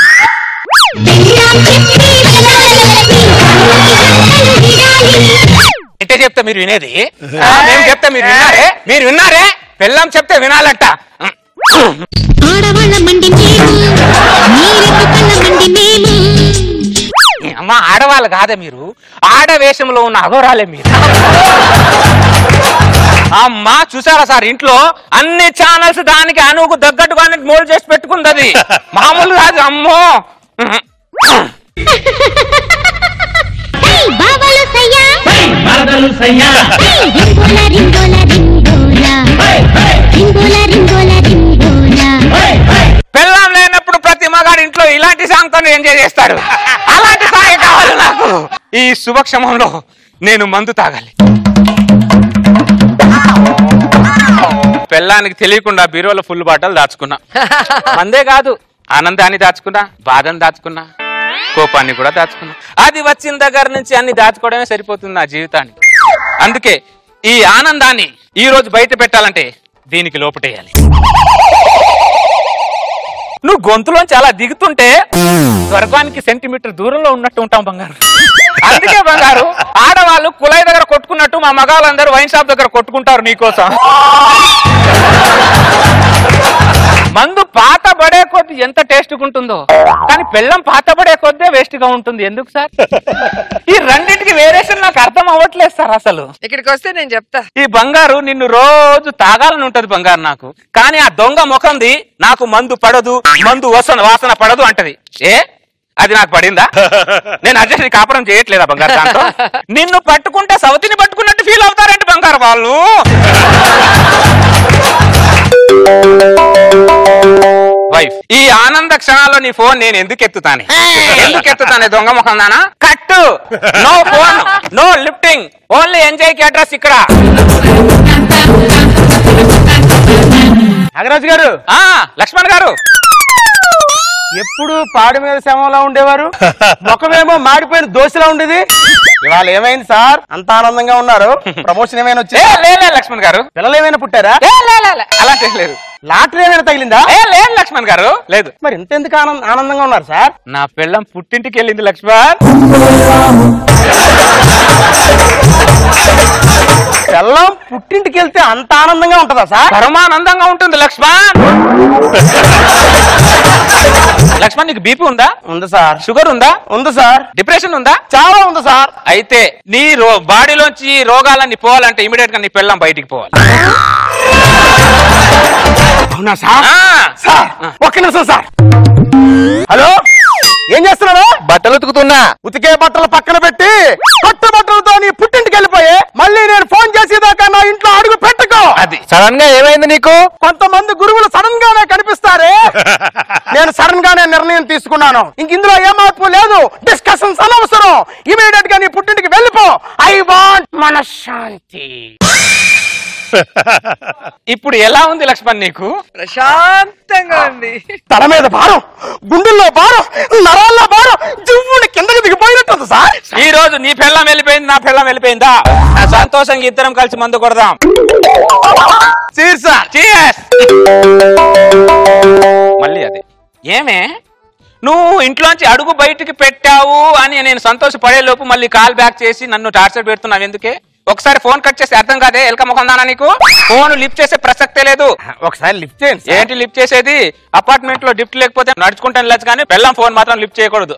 S3: అంటే చెప్తే మీరు వినేది ఆ, మేము చెప్తే మీరు విన్నారే మీరు విన్నారే పెళ్ళం చెప్తే వినాలంట
S10: ఆడవాళ్ళ మండి మేము మీరెక్కు కళ్ళ మండి మేము
S3: అమ్మ ఆడవాళ్ళు కాదే మీరు ఆడ వేషంలో ఉన్న అఘోరాలే మీరు అమ్మా చూసారా సార్ ఇంట్లో అన్ని ఛానల్స్ దానికి అనుకు తగ్గట్టుగానే మోల్డ్ చేసి పెట్టుకుంది అది మామూలు కాదు అమ్మో
S10: ఏయ్, బావలు సయ్యా
S11: మరదలు సయ్యా
S10: ఏయ్, రింగోల రింగోల రింగోల రింగోల రింగోల రింగోల
S3: పెళ్ళం లేనప్పుడు ప్రతి మగాడు ఇంట్లో ఇలాంటి సాంగ్ తో ఎంజాయ్ చేస్తాడు అలాంటి సాంగ్ కావాలి నాకు ఈ శుభక్షమంలో నేను మందు తాగాలి పెళ్ళానికి తెలియకుండా బీరోలో ఫుల్ బాటలు దాచుకున్నా మందే కాదు ఆనందాన్ని దాచుకున్నా బాధను దాచుకున్నా కోపాన్ని కూడా దాచుకున్నా అది వచ్చిన దగ్గర నుంచి అన్ని దాచుకోవడమే సరిపోతుంది నా జీవితానికి అందుకే ఈ ఆనందాన్ని ఈ రోజు బయట పెట్టాలంటే దీనికి లోపటేయాలి నువ్వు గొంతులోంచి అలా దిగుతుంటే స్వర్గానికి సెంటీమీటర్ దూరంలో ఉన్నట్టు ఉంటాం బంగారు అందుకే బంగారు ఆడవాళ్ళు కుళాయి దగ్గర కొట్టుకున్నట్టు మా మగాళ్ళందరూ వైన్ షాప్ దగ్గర కొట్టుకుంటారు నీకోసం మందు పాత పడే కొద్ది ఎంత టేస్ట్ ఉంటుందో కానీ పెళ్ళం పాత పడే కొద్దే వేస్ట్ గా ఉంటుంది ఎందుకు సార్ ఈ రెండింటికి వేరియేషన్ నాకు అర్థం అవ్వట్లేదు సార్ అసలు
S13: ఇక్కడికి వస్తే నేను చెప్తా
S3: ఈ బంగారు నిన్ను రోజు తాగాలని ఉంటది బంగారు నాకు కానీ ఆ దొంగ ముఖంది నాకు మందు పడదు మందు వసన వాసన పడదు అంటది ఏ అది నాకు పడిందా నేను అడ్జస్ట్ కాపురం చేయట్లేదా బంగారు దాంతో నిన్ను పట్టుకుంటే సవతిని పట్టుకున్నట్టు ఫీల్ అవుతారంటే బంగారు వాళ్ళు వైఫ్ ఈ ఆనంద క్షణాల్లో నీ ఫోన్ నేను ఎందుకు ఎత్తుతాను ఎందుకు ఎత్తుతానే దొంగ ముఖం దానా కట్టు no phone no lifting only enjoy కి అడ్రస్ ఇక్కడ
S12: నాగరాజు గారు
S3: ఆ లక్ష్మణ్ గారు
S12: ఎప్పుడు పాడి మీద శవంలా ఉండేవారు ముఖమేమో మాడిపోయిన దోశలా ఉండేది ఇవాళ ఏమైంది సార్ అంత ఆనందంగా ఉన్నారు ప్రమోషన్ ఏమైనా
S3: ఏ,
S12: వచ్చింది
S3: లే లే లక్ష్మణ్ గారు
S12: పిల్లలు ఏమైనా పుట్టారా
S3: ఏ, లే, లే, లే. అలాంటి ఏం లేదు
S12: లాటరీ ఏమైనా తగిలిందా
S3: ఏ లేదు లక్ష్మణ్ గారు లేదు
S12: మరి ఇంత ఎందుకు ఆనంద ఆనందంగా ఉన్నారు సార్
S3: నా పిల్లం పుట్టింటికి వెళ్ళింది లక్ష్మణ్
S12: పిల్లం పుట్టింటికి వెళ్తే అంత ఆనందంగా ఉంటుందా సార్
S3: పరమానందంగా ఉంటుంది లక్ష్మణ్ లక్ష్మణ్ నీకు బీపీ ఉందా
S12: ఉంది సార్
S3: షుగర్ ఉందా
S12: ఉంది సార్
S3: డిప్రెషన్ ఉందా
S12: చాలా ఉంది సార్
S3: అయితే నీ రో బాడీలోంచి ఈ రోగాలన్నీ పోవాలంటే ఇమీడియట్ గా నీ పిల్లం బయటికి పోవాలి
S12: అవునా సార్
S3: ఆ,
S12: సార్ ఒక్క నిమిషం సార్ హలో ఏం చేస్తున్నావు
S7: బట్టలు ఉతుకుతున్నా
S12: ఉతికే బట్టలు పక్కన పెట్టి కొత్త బట్టలతో నీ పుట్టింటికి వెళ్ళిపోయి మళ్ళీ నేను ఫోన్ చేసేదాకా నా ఇంట్లో అడుగు పెట్టుకో
S3: అది
S7: సడన్ గా ఏమైంది నీకు
S12: కొంతమంది గురువులు సడన్ గానే కనిపిస్తారే నేను సడన్ గానే నిర్ణయం తీసుకున్నాను ఇంక ఇందులో ఏ మార్పు లేదు డిస్కషన్స్ అనవసరం ఇమీడియట్ గా నీ పుట్టింటికి వెళ్ళిపో ఐ వాంట్ మనశ్శాంతి
S3: ఇప్పుడు ఎలా ఉంది లక్ష్మణ్ నీకు
S13: ప్రశాంతంగా ఉంది
S12: తల మీద భారం గుండెల్లో భారం నరాల్లో భారం జివ్వుని కిందకి దిగిపోయినట్టుంది సార్
S3: ఈ రోజు నీ పిల్లం వెళ్ళిపోయింది నా పిల్లం వెళ్ళిపోయిందా ఆ సంతోషంగా ఇద్దరం కలిసి మందు కొడదాం Cheers! మళ్ళీ అదే ఏమే నువ్వు ఇంట్లోంచి అడుగు బయటికి పెట్టావు అని నేను సంతోషపడే లోపు మళ్ళీ కాల్ బ్యాక్ చేసి నన్ను టార్చర్ పెడుతున్నావు ఎందుకే ఒకసారి ఫోన్ కట్ చేసి అర్థం కాదే ఎలక ముఖం దానా నీకు ఫోన్ లిఫ్ట్ చేసే ప్రసక్తే లేదు
S12: ఒకసారి లిఫ్ట్ చేయండి సార్.
S3: ఏంటి లిఫ్ట్ చేసేది అపార్ట్మెంట్ లో లిఫ్ట్ లేకపోతే నడుచుకుంటాను వెళ్ళచ్చు కానీ పెళ్ళం ఫోన్ మాత్రం లిఫ్ట్ చేయకూడదు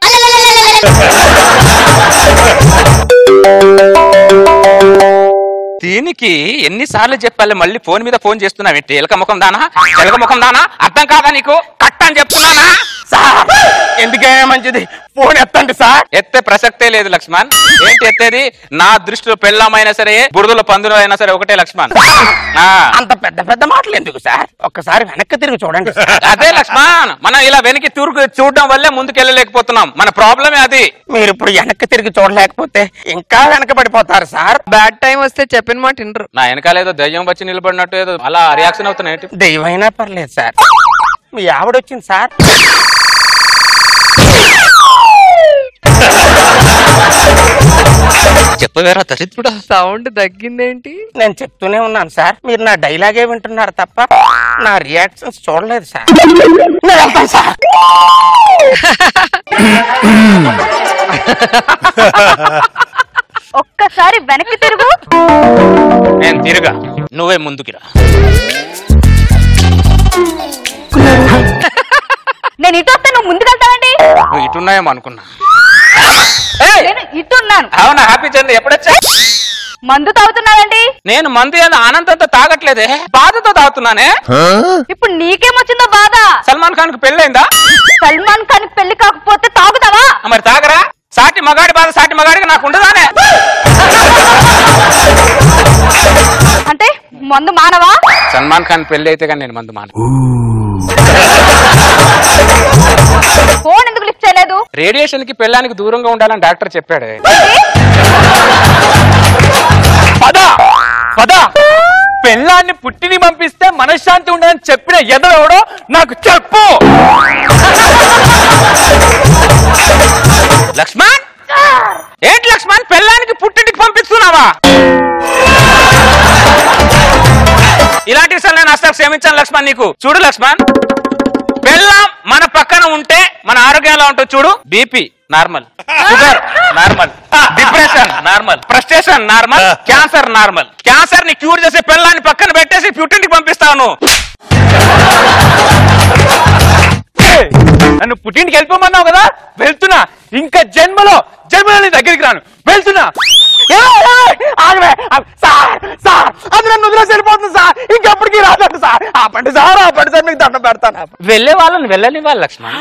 S3: దీనికి ఎన్నిసార్లు చెప్పాలి మళ్ళీ ఫోన్ మీద ఫోన్ చేస్తున్నావు ఏంటి ఎలక ముఖం దానా ఎలక ముఖం దానా అర్థం కాదా నీకు కట్ అని చెప్తున్నానా
S12: సార్ ఎందుకే మంచిది ఫోన్ ఎత్తండి సార్
S3: ఎత్తే ప్రసక్తే లేదు లక్ష్మణ్ ఏంటి ఎత్తేది నా దృష్టిలో పెళ్ళమైనా సరే బురదలో పందులు అయినా సరే ఒకటే లక్ష్మణ్ ఆ.
S12: అంత పెద్ద పెద్ద మాటలు ఎందుకు సార్ ఒక్కసారి వెనక్కి తిరిగి చూడండి సార్.
S3: అదే లక్ష్మణ్ మనం ఇలా వెనక్కి తూర్పు చూడడం వల్లే ముందుకు వెళ్ళలేకపోతున్నాం మన ప్రాబ్లమే అది
S12: మీరు ఇప్పుడు వెనక్కి తిరిగి చూడలేకపోతే ఇంకా వెనకబడిపోతారు సార్
S13: బ్యాడ్ టైం వస్తే చెప్పిన మాట వినరు
S3: నా వెనకాల ఏదో దయ్యం వచ్చి నిలబడినట్టు ఏదో అలా రియాక్షన్ అవుతున్నాయి ఏంటి?
S12: దెయ్యమైనా పర్లేదు సార్ మీ ఆవిడ వచ్చింది సార్
S3: చెప్పవేరా దరిద్రుడా
S13: సౌండ్ తగ్గిందేంటి
S12: నేను చెప్తూనే ఉన్నాను సార్ మీరు నా డైలాగే వింటున్నారు తప్ప నా రియాక్షన్స్ చూడలేదు సార్ నేను వెళ్తాను సార్
S14: ఒక్కసారి వెనక్కి తిరుగు
S3: నేను తిరగా నువ్వే ముందుకిరా
S14: నేను ఇటు వస్తే నువ్వు ముందుకెళ్తావండి
S3: నువ్వు ఇటున్నాయేమో అనుకున్నా
S14: నేను ఇటున్నాను
S3: అవునా హ్యాపీ జర్నీ ఎప్పుడొచ్చా
S14: మందు తాగుతున్నావండి
S3: నేను మందు ఏదో ఆనందంతో తాగట్లేదే బాధతో తాగుతున్నానే
S14: ఇప్పుడు నీకేమొచ్చిందో బాధ
S3: సల్మాన్ ఖాన్ కు పెళ్ళైందా
S14: సల్మాన్ ఖాన్ పెళ్లి కాకపోతే తాగుతావా
S3: మరి తాగరా సాటి మగాడి బాధ సాటి మగాడికి నాకు ఉండదానే
S14: అంటే మందు మానవా
S3: సల్మాన్ ఖాన్ పెళ్లి అయితే కానీ నేను మందు మాను
S14: ఫోన్ ఎందుకు లిఫ్ట్ చేయలేదు
S3: రేడియేషన్ కి పెళ్ళానికి దూరంగా ఉండాలని డాక్టర్ చెప్పాడు
S5: పద పద పెళ్ళాన్ని పుట్టిని పంపిస్తే మనశ్శాంతి ఉండదని చెప్పిన ఎదవెవడో నాకు చెప్పు
S3: లక్ష్మణ్ ఏంటి లక్ష్మణ్ పెళ్ళానికి పుట్టింటికి పంపిస్తున్నావా ఇలాంటి విషయాలు నేను అసలు క్షమించాను లక్ష్మణ్ నీకు చూడు లక్ష్మణ్ పెళ్ళాం మన పక్కన ఉంటే మన ఆరోగ్యం ఎలా ఉంటుంది చూడు BP normal sugar normal depression normal frustration normal cancer normal cancer ని క్యూర్ చేసే పెళ్ళాన్ని పక్కన పెట్టేసి పుట్టింటికి పంపిస్తాను
S5: ఏయ్, నన్ను పుట్టింటికి వెళ్ళిపోమన్నావు కదా వెళ్తున్నా ఇంకా జన్మలో జన్మలో నీ దగ్గరికి రాను వెళ్తున్నా
S12: ఏయ్, ఏయ్, ఆగవే. ఆగ- సార్ సార్ అది నన్ను వదిలేసి వెళ్ళిపోతుంది సార్ ఇంకెప్పటికీ రాదండి సార్ ఆపండి సార్ ఆపండి సార్ మీకు దండం పెడతాను ఆపండి.
S3: వెళ్ళే వాళ్ళని వెళ్ళనివ్వాలి లక్ష్మణ్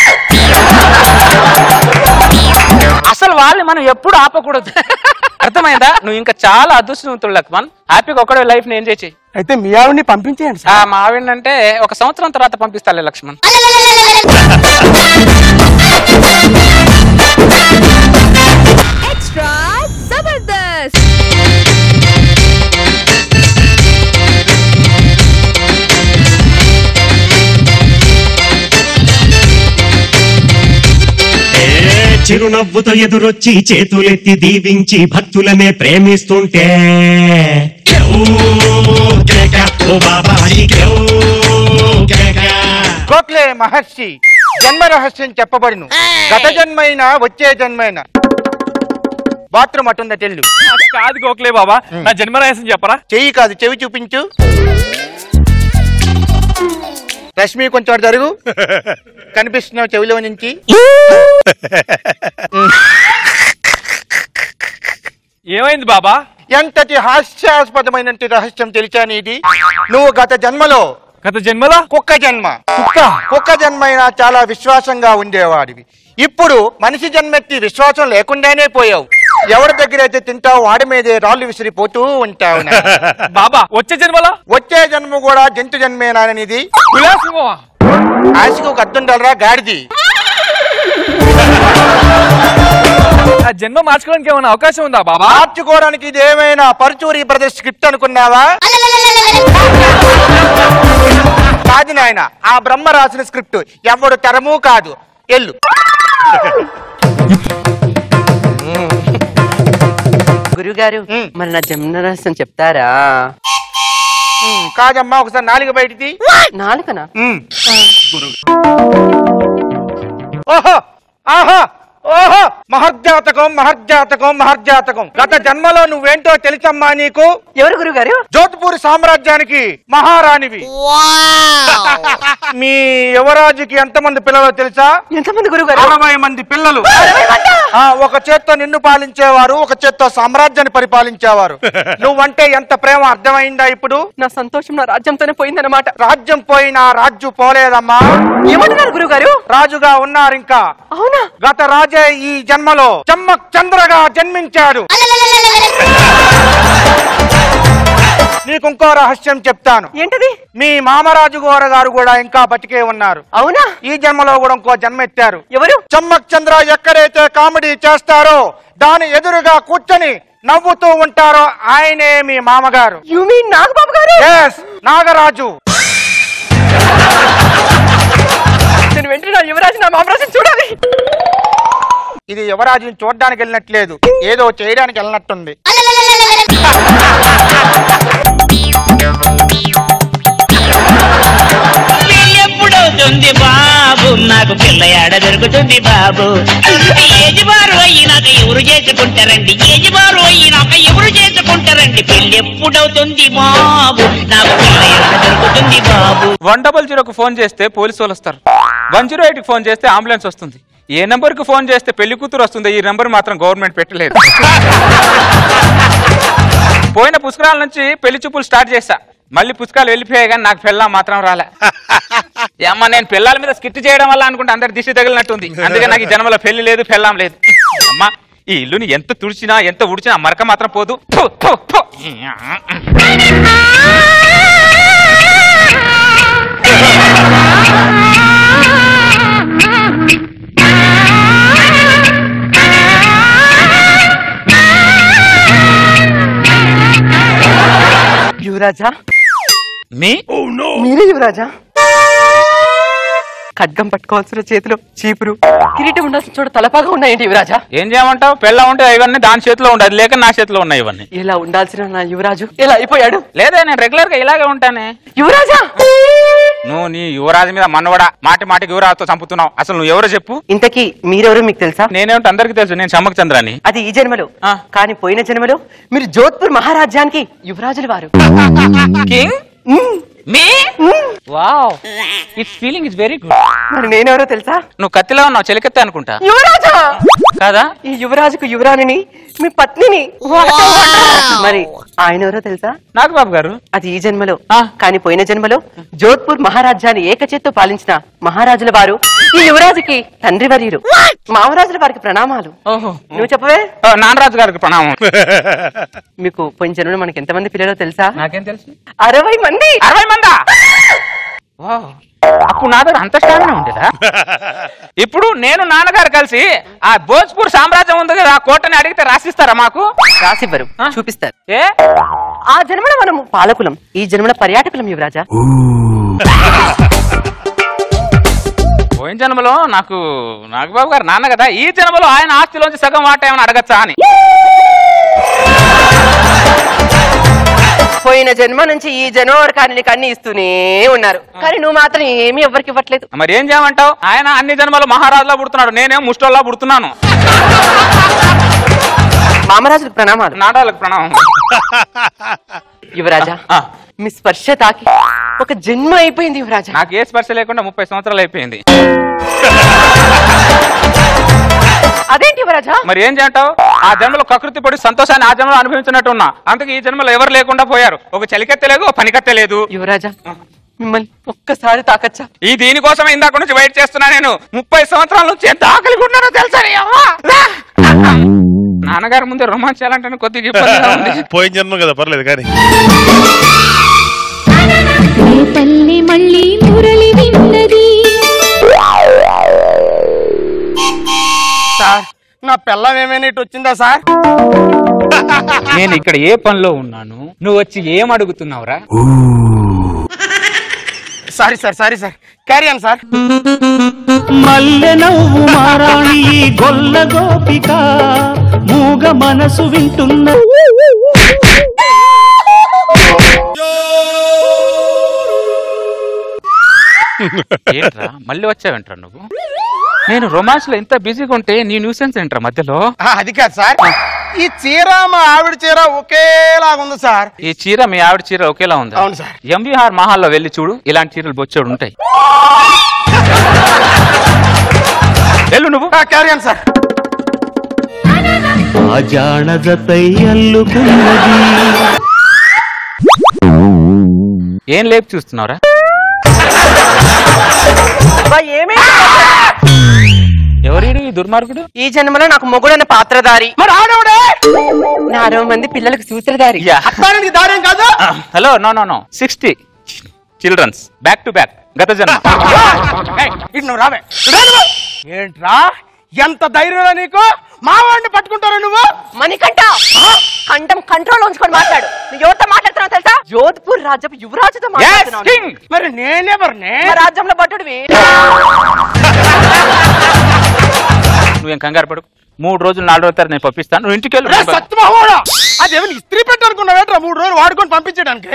S3: అసలు వాళ్ళని మనం ఎప్పుడు ఆపకూడదు అర్థమైందా నువ్వు ఇంకా చాలా అదృష్టవంతుడు లక్ష్మణ్ హ్యాపీగా ఒకడే లైఫ్ ని ఎంజాయ్ చేయి
S12: అయితే మీ ఆవిడ్ని పంపించేయండి
S3: ఆ మా ఆవిడంటే ఒక సంవత్సరం తర్వాత పంపిస్తాలే లక్ష్మణ్
S1: ఎక్స్ట్రా జబర్దస్త్
S11: ఏ చిరునవ్వుతో ఎదురొచ్చి చేతులెత్తి దీవించి భక్తులనే ప్రేమిస్తుంటే కేవ్ కేక, ఓ బాబాయి కేవ్ కేక.
S12: గోఖలే మహర్షి జన్మ రహస్యం చెప్పబడును గత జన్మైనా వచ్చే జన్మైనా బాత్రూమ్ అటుందా తెల్లు
S5: కాదు గోఖలే బాబా నా జన్మరహస్యం చెప్పరా
S12: చెయ్యి కాదు చెవి చూపించు రష్మి కొంచెం అటు జరుగు కనిపిస్తున్నావు చెవిలో నుంచి
S5: ఏమైంది బాబా
S12: ఎంతటి హాస్యాస్పదమైన రహస్యం తెలిసా నీది నువ్వు గత జన్మలో
S5: గత జన్మలో
S12: కుక్క జన్మ
S5: కుక్క
S12: కుక్క జన్మైనా చాలా విశ్వాసంగా ఉండేవాడివి ఇప్పుడు మనిషి జన్మెత్తి విశ్వాసం లేకుండానే పోయావు ఎవరి దగ్గర అయితే తింటావు వాడి మీదే రాళ్ళు విసిరిపోతూ ఉంటావు నాయనా.
S5: బాబా వచ్చే జన్మలో
S12: వచ్చే జన్మ కూడా జంతు జన్మేనానిది
S5: కులాసింహమా?
S12: ఆశకు ఒక అర్థం కలరా గాడిది
S5: ఆ జన్మ మార్చుకోవడానికి ఏమైనా అవకాశం ఉందా బాబా
S12: మార్చుకోవడానికి ఇది ఏమైనా పరుచూరి బ్రదర్స్ స్క్రిప్ట్ అనుకున్నావా కాదు నాయన ఆ బ్రహ్మ రాసిన స్క్రిప్ట్ ఎవడు తరము కాదు ఎల్లు
S15: గురుగారు మరి నా జమున రహస్యం చెప్తారా
S12: ఉమ్, కాదమ్మా ఒకసారి నాలుగు బయటిది
S15: నాలుకనా
S12: ఓహో ఆహా ఓహో మహర్జాతకం మహర్జాతకం మహర్జాతకం గత జన్మలో నువ్వేంటో తెలుసమ్మా నీకు
S15: ఎవరు గురుగారు
S12: జోధ్పూర్ సామ్రాజ్యానికి మహారాణివి మీ యువరాజుకి ఎంతమంది పిల్లలు తెలుసా
S15: ఎంతమంది గురుగారు
S12: అరవై మంది పిల్లలు
S16: ఆ, ఒక చేత్తో నిన్ను పాలించేవారు ఒక చేత్తో సామ్రాజ్యాన్ని పరిపాలించేవారు నువ్వంటే ఎంత ప్రేమ అర్థమైందా ఇప్పుడు
S15: నా సంతోషం నా రాజ్యంతోనే పోయిందన్నమాట
S16: రాజ్యం పోయినా రాజ్యం పోలేదమ్మా
S15: ఏమంటున్నారు గురుగారు
S16: రాజుగా ఉన్నారు ఇంకా
S15: అవునా
S16: గత రాజే ఈ జన్మలో చమ్మక్ చంద్రగా జన్మించాడు నీకు ఇంకో రహస్యం చెప్తాను
S15: ఏంటది
S16: మీ మామరాజు గోర గారు కూడా ఇంకా బతికే ఉన్నారు
S15: అవునా
S16: ఈ జన్మలో కూడా ఇంకో జన్మ ఎత్తారు
S15: ఎవరు
S16: చమ్మక్ చంద్ర ఎక్కడైతే కామెడీ చేస్తారో దాని ఎదురుగా కూర్చొని నవ్వుతూ ఉంటారో ఆయనే మీ మామగారు
S15: యు మీన్ నాగబాబు గారు
S16: ఎస్ నాగరాజు
S15: నేను వెంటనే నా యువరాజు నా మామరాజు చూడాలి
S16: ఇది యువరాజుని చూడడానికి వెళ్ళినట్లేదు ఏదో చేయడానికి వెళ్ళినట్టుంది
S17: ఎప్పుడవుతుంది బాబు నాకు పిల్ల ఏడ దొరుకుతుంది బాబు ఏజ్ బారు అయినాక ఎవరు చేసుకుంటారండి ఏజ్ బారు అయినాక ఎవరు చేసుకుంటారండి పెళ్ళి ఎప్పుడవుతుంది బాబు నాకు పిల్ల ఏడ దొరుకుతుంది బాబు
S3: వన్ డబల్ జీరోకి ఫోన్ చేస్తే పోలీసు వాళ్ళు వస్తారు వన్ జీరో ఎయిట్కి ఫోన్ చేస్తే అంబులెన్స్ వస్తుంది ఏ నెంబర్కి ఫోన్ చేస్తే పెళ్లి కూతురు వస్తుంది ఈ నెంబర్ మాత్రం గవర్నమెంట్ పెట్టలేదు పోయిన పుష్కరాల నుంచి పెళ్లి చూపులు స్టార్ట్ చేశా మళ్ళీ పుస్తకాలు వెళ్ళిపోయాయి కానీ నాకు పెళ్ళాం మాత్రం రాలే అమ్మ నేను పిల్లల మీద స్కిట్ చేయడం వల్ల అనుకుంటే అందరి దిష్టి తగిలినట్టుంది అందుకే నాకు ఈ జన్మలో పెళ్లి లేదు పెళ్ళాం లేదు అమ్మా ఈ ఇల్లుని ఎంత తుడిచినా ఎంత ఉడిచినా మరక మాత్రం పోదు ఫు, ఫు, ఫు.
S15: యువరాజా
S3: మీ
S15: మీరే యువరాజా ఖడ్గం పట్టుకోవాల్సిన చేతిలో చీపురు కిరీటం ఉండాల్సిన చోట తలపాగా ఉన్నాయండి యువరాజా
S3: ఏం చేయమంటావు పెళ్ళ ఉంటే ఇవన్నీ దాని చేతిలో ఉండదు లేక నా చేతిలో ఉన్నాయి ఇవన్నీ
S15: ఇలా ఉండాల్సిన నా యువరాజు ఎలా అయిపోయాడు
S3: లేదే నేను రెగ్యులర్ గా ఇలాగే ఉంటానే
S15: యువరాజా
S3: నువ్వు నీ యువరాజు మీద మన్నవడా మాటి మాటికి యువరాజుతో చంపుతున్నావు అసలు నువ్వు ఎవరో చెప్పు
S15: ఇంతకీ మీరెవరో మీకు తెలుసా
S3: నేనేమిటి అందరికి తెలుసు నేను చమ్మక్ చంద్రాని
S15: అది ఈ జన్మలో కానీ పోయిన జన్మలో మీరు జోధ్పూర్ మహారాజ్యానికి యువరాజుల వారు
S3: కింగ్ మీ wow it's feeling is very good
S15: మరి నేనెవరో తెలుసా
S3: నువ్వు కత్తిలో ఉన్నావు చెలికెత్తే అనుకుంటా
S15: యువరాజా
S3: కాదా
S15: ఈ యువరాజుకు యువరాణిని మీ పత్నిని మరి ఆయన ఎవరో తెలుసా
S3: నాగబాబు గారు
S15: అది ఈ జన్మలో కానీ పోయిన జన్మలో జోధ్పూర్ మహారాజ్యాన్ని ఏకచేత్తో పాలించిన మహారాజుల వారు ఈ యువరాజుకి తండ్రి వర్యులు మామరాజుల వారికి ప్రణామాలు
S3: ఓహో
S15: నువ్వు చెప్పవే
S3: ఓ, నానరాజు గారికి ప్రణామం
S15: మీకు పోయిన జన్మలో మనకి ఎంతమంది పిల్లలో తెలుసా
S3: నాకేం తెలుసు
S15: అరవై మంది
S3: అరవై మందా వావ్. అప్పుడు నా దగ్గర అంత స్టామినా ఉండేదా ఇప్పుడు నేను నాన్నగారు కలిసి ఆ భోజ్పూర్ సామ్రాజ్యం ఉంది కదా ఆ కోటని అడిగితే రాసిస్తారా మాకు
S15: రాసివ్వరు చూపిస్తారు
S3: ఏ
S15: ఆ జన్మలో మనము పాలకులం ఈ జన్మలో పర్యాటకులం యువరాజా
S3: పోయిన జన్మలో నాకు నాగబాబు గారు నాన్న కదా ఈ జన్మలో ఆయన ఆస్తిలోంచి సగం వాటా ఏమైనా అడగచ్చా అని
S15: పోయిన జన్మ నుంచి ఈ జన్మ వరకు ఆయన నీకు అన్ని ఇస్తూనే ఉన్నారు కానీ నువ్వు మాత్రం ఏమీ ఎవరికి ఇవ్వట్లేదు
S3: మరి ఏం చేయమంటావు ఆయన అన్ని జన్మలో మహారాజులా పుడుతున్నాడు నేనేం ముష్టోల్లా పుడుతున్నాను
S15: మామరాజులకు ప్రణామాలు
S3: నాటాలకు ప్రణామం
S15: యువరాజా మీ స్పర్శ తాకి ఒక జన్మ అయిపోయింది యువరాజా
S3: నాకు ఏ స్పర్శ లేకుండా ముప్పై సంవత్సరాలు అయిపోయింది
S15: అదేంటి యువరాజా
S3: మరి ఏం చేయంటావు ఆ జన్మలో కకృతి పడి సంతోషాన్ని ఆ జన్మలో అనుభవించినట్టు ఉన్నా అందుకే ఈ జన్మలో ఎవరు లేకుండా పోయారు ఒక చలికత్తె లేదు ఒక పనికత్తె లేదు
S15: యువరాజా మిమ్మల్ని ఒక్కసారి తాకచ్చా
S3: ఈ దీనికోసమే ఇందాక నుంచి వెయిట్ చేస్తున్నా నేను ముప్పై సంవత్సరాల నుంచి ఎంత ఆకలిగా ఉన్నానో తెలుసా నీ అవ్వ? రా. నాన్నగారి ముందే రొమాన్స్ చేయాలంటే కొద్దిగా ఇబ్బందిగా ఉంది
S6: పోయిన జన్మ కదా పర్లేదు కానీ
S10: తల్లి మళ్ళీ మురళి విన్నది
S12: సార్ నా పిల్లం ఏమైనా ఇటు వచ్చిందా సార్
S3: నేను ఇక్కడ ఏ పనిలో ఉన్నాను నువ్వు వచ్చి ఏం అడుగుతున్నావురా
S12: sorry sir sorry sir carry on sir
S11: మల్లె నవ్వు మారాణి ఈ గొల్ల గోపిక మూగ మనసు వింటున్న
S3: ఏంట్రా మళ్ళీ వచ్చావేంట్రా నువ్వు నేను రొమాన్స్ లో ఇంత బిజీగా ఉంటే నీ న్యూసెన్స్ ఏంట్రా మధ్యలో
S12: ఆ, అది కాదు సార్ ఈ చీర మా ఆవిడ చీర ఒకేలాగా ఉంది సార్
S3: ఈ చీర మీ ఆవిడ చీర ఒకేలా ఉంది
S12: అవును సార్
S3: ఎంబీఆర్ మహాల్లో వెళ్ళి చూడు ఇలాంటి చీరలు బొచ్చాడు ఉంటాయి వెళ్ళు నువ్వు
S12: క్యారీ అన్ సార్
S11: ఆ జానదతై అల్లుకున్నది
S3: ఏం లేపు చూస్తున్నావురా ఎవరీడు ఈ దుర్మార్గుడు
S15: ఈ జన్మలో నాకు మొగుడైన పాత్రధారి
S12: మరి ఆడవుడే
S15: నా అరవై మంది పిల్లలకు సూత్రధారి
S12: అత్తానికి దారేం కాదు
S3: hello no no no sixty childrens back to back గత జన్మ
S12: ఏయ్, ఇటు నువ్వు రావే రా నువ్వు. ఏంట్రా ఎంత ధైర్యంలో నీకు మావాడిని పట్టుకుంటారా నువ్వు
S15: మణికంఠ కంఠం కంట్రోల్ ఉంచుకొని మాట్లాడు నువ్వు ఎవరితో మాట్లాడుతున్నావు తెలుసా జోధ్పూర్ రాజ్యపు యువరాజుతో మాట్లాడుతున్నావు
S12: మరి నేనే మరి
S15: మా రాజ్యంలో భటుడివి
S3: నువ్వేం కంగారు పడు మూడు రోజులు నాలుగు రోజుల తర్వాత నేను పంపిస్తాను నువ్వు ఇంటికి వెళ్ళు
S12: సత్యమహోడా అది ఏమైనా ఇస్త్రీ పెట్టనుకున్నావేట్రా మూడు రోజులు వాడుకొని పంపించడానికి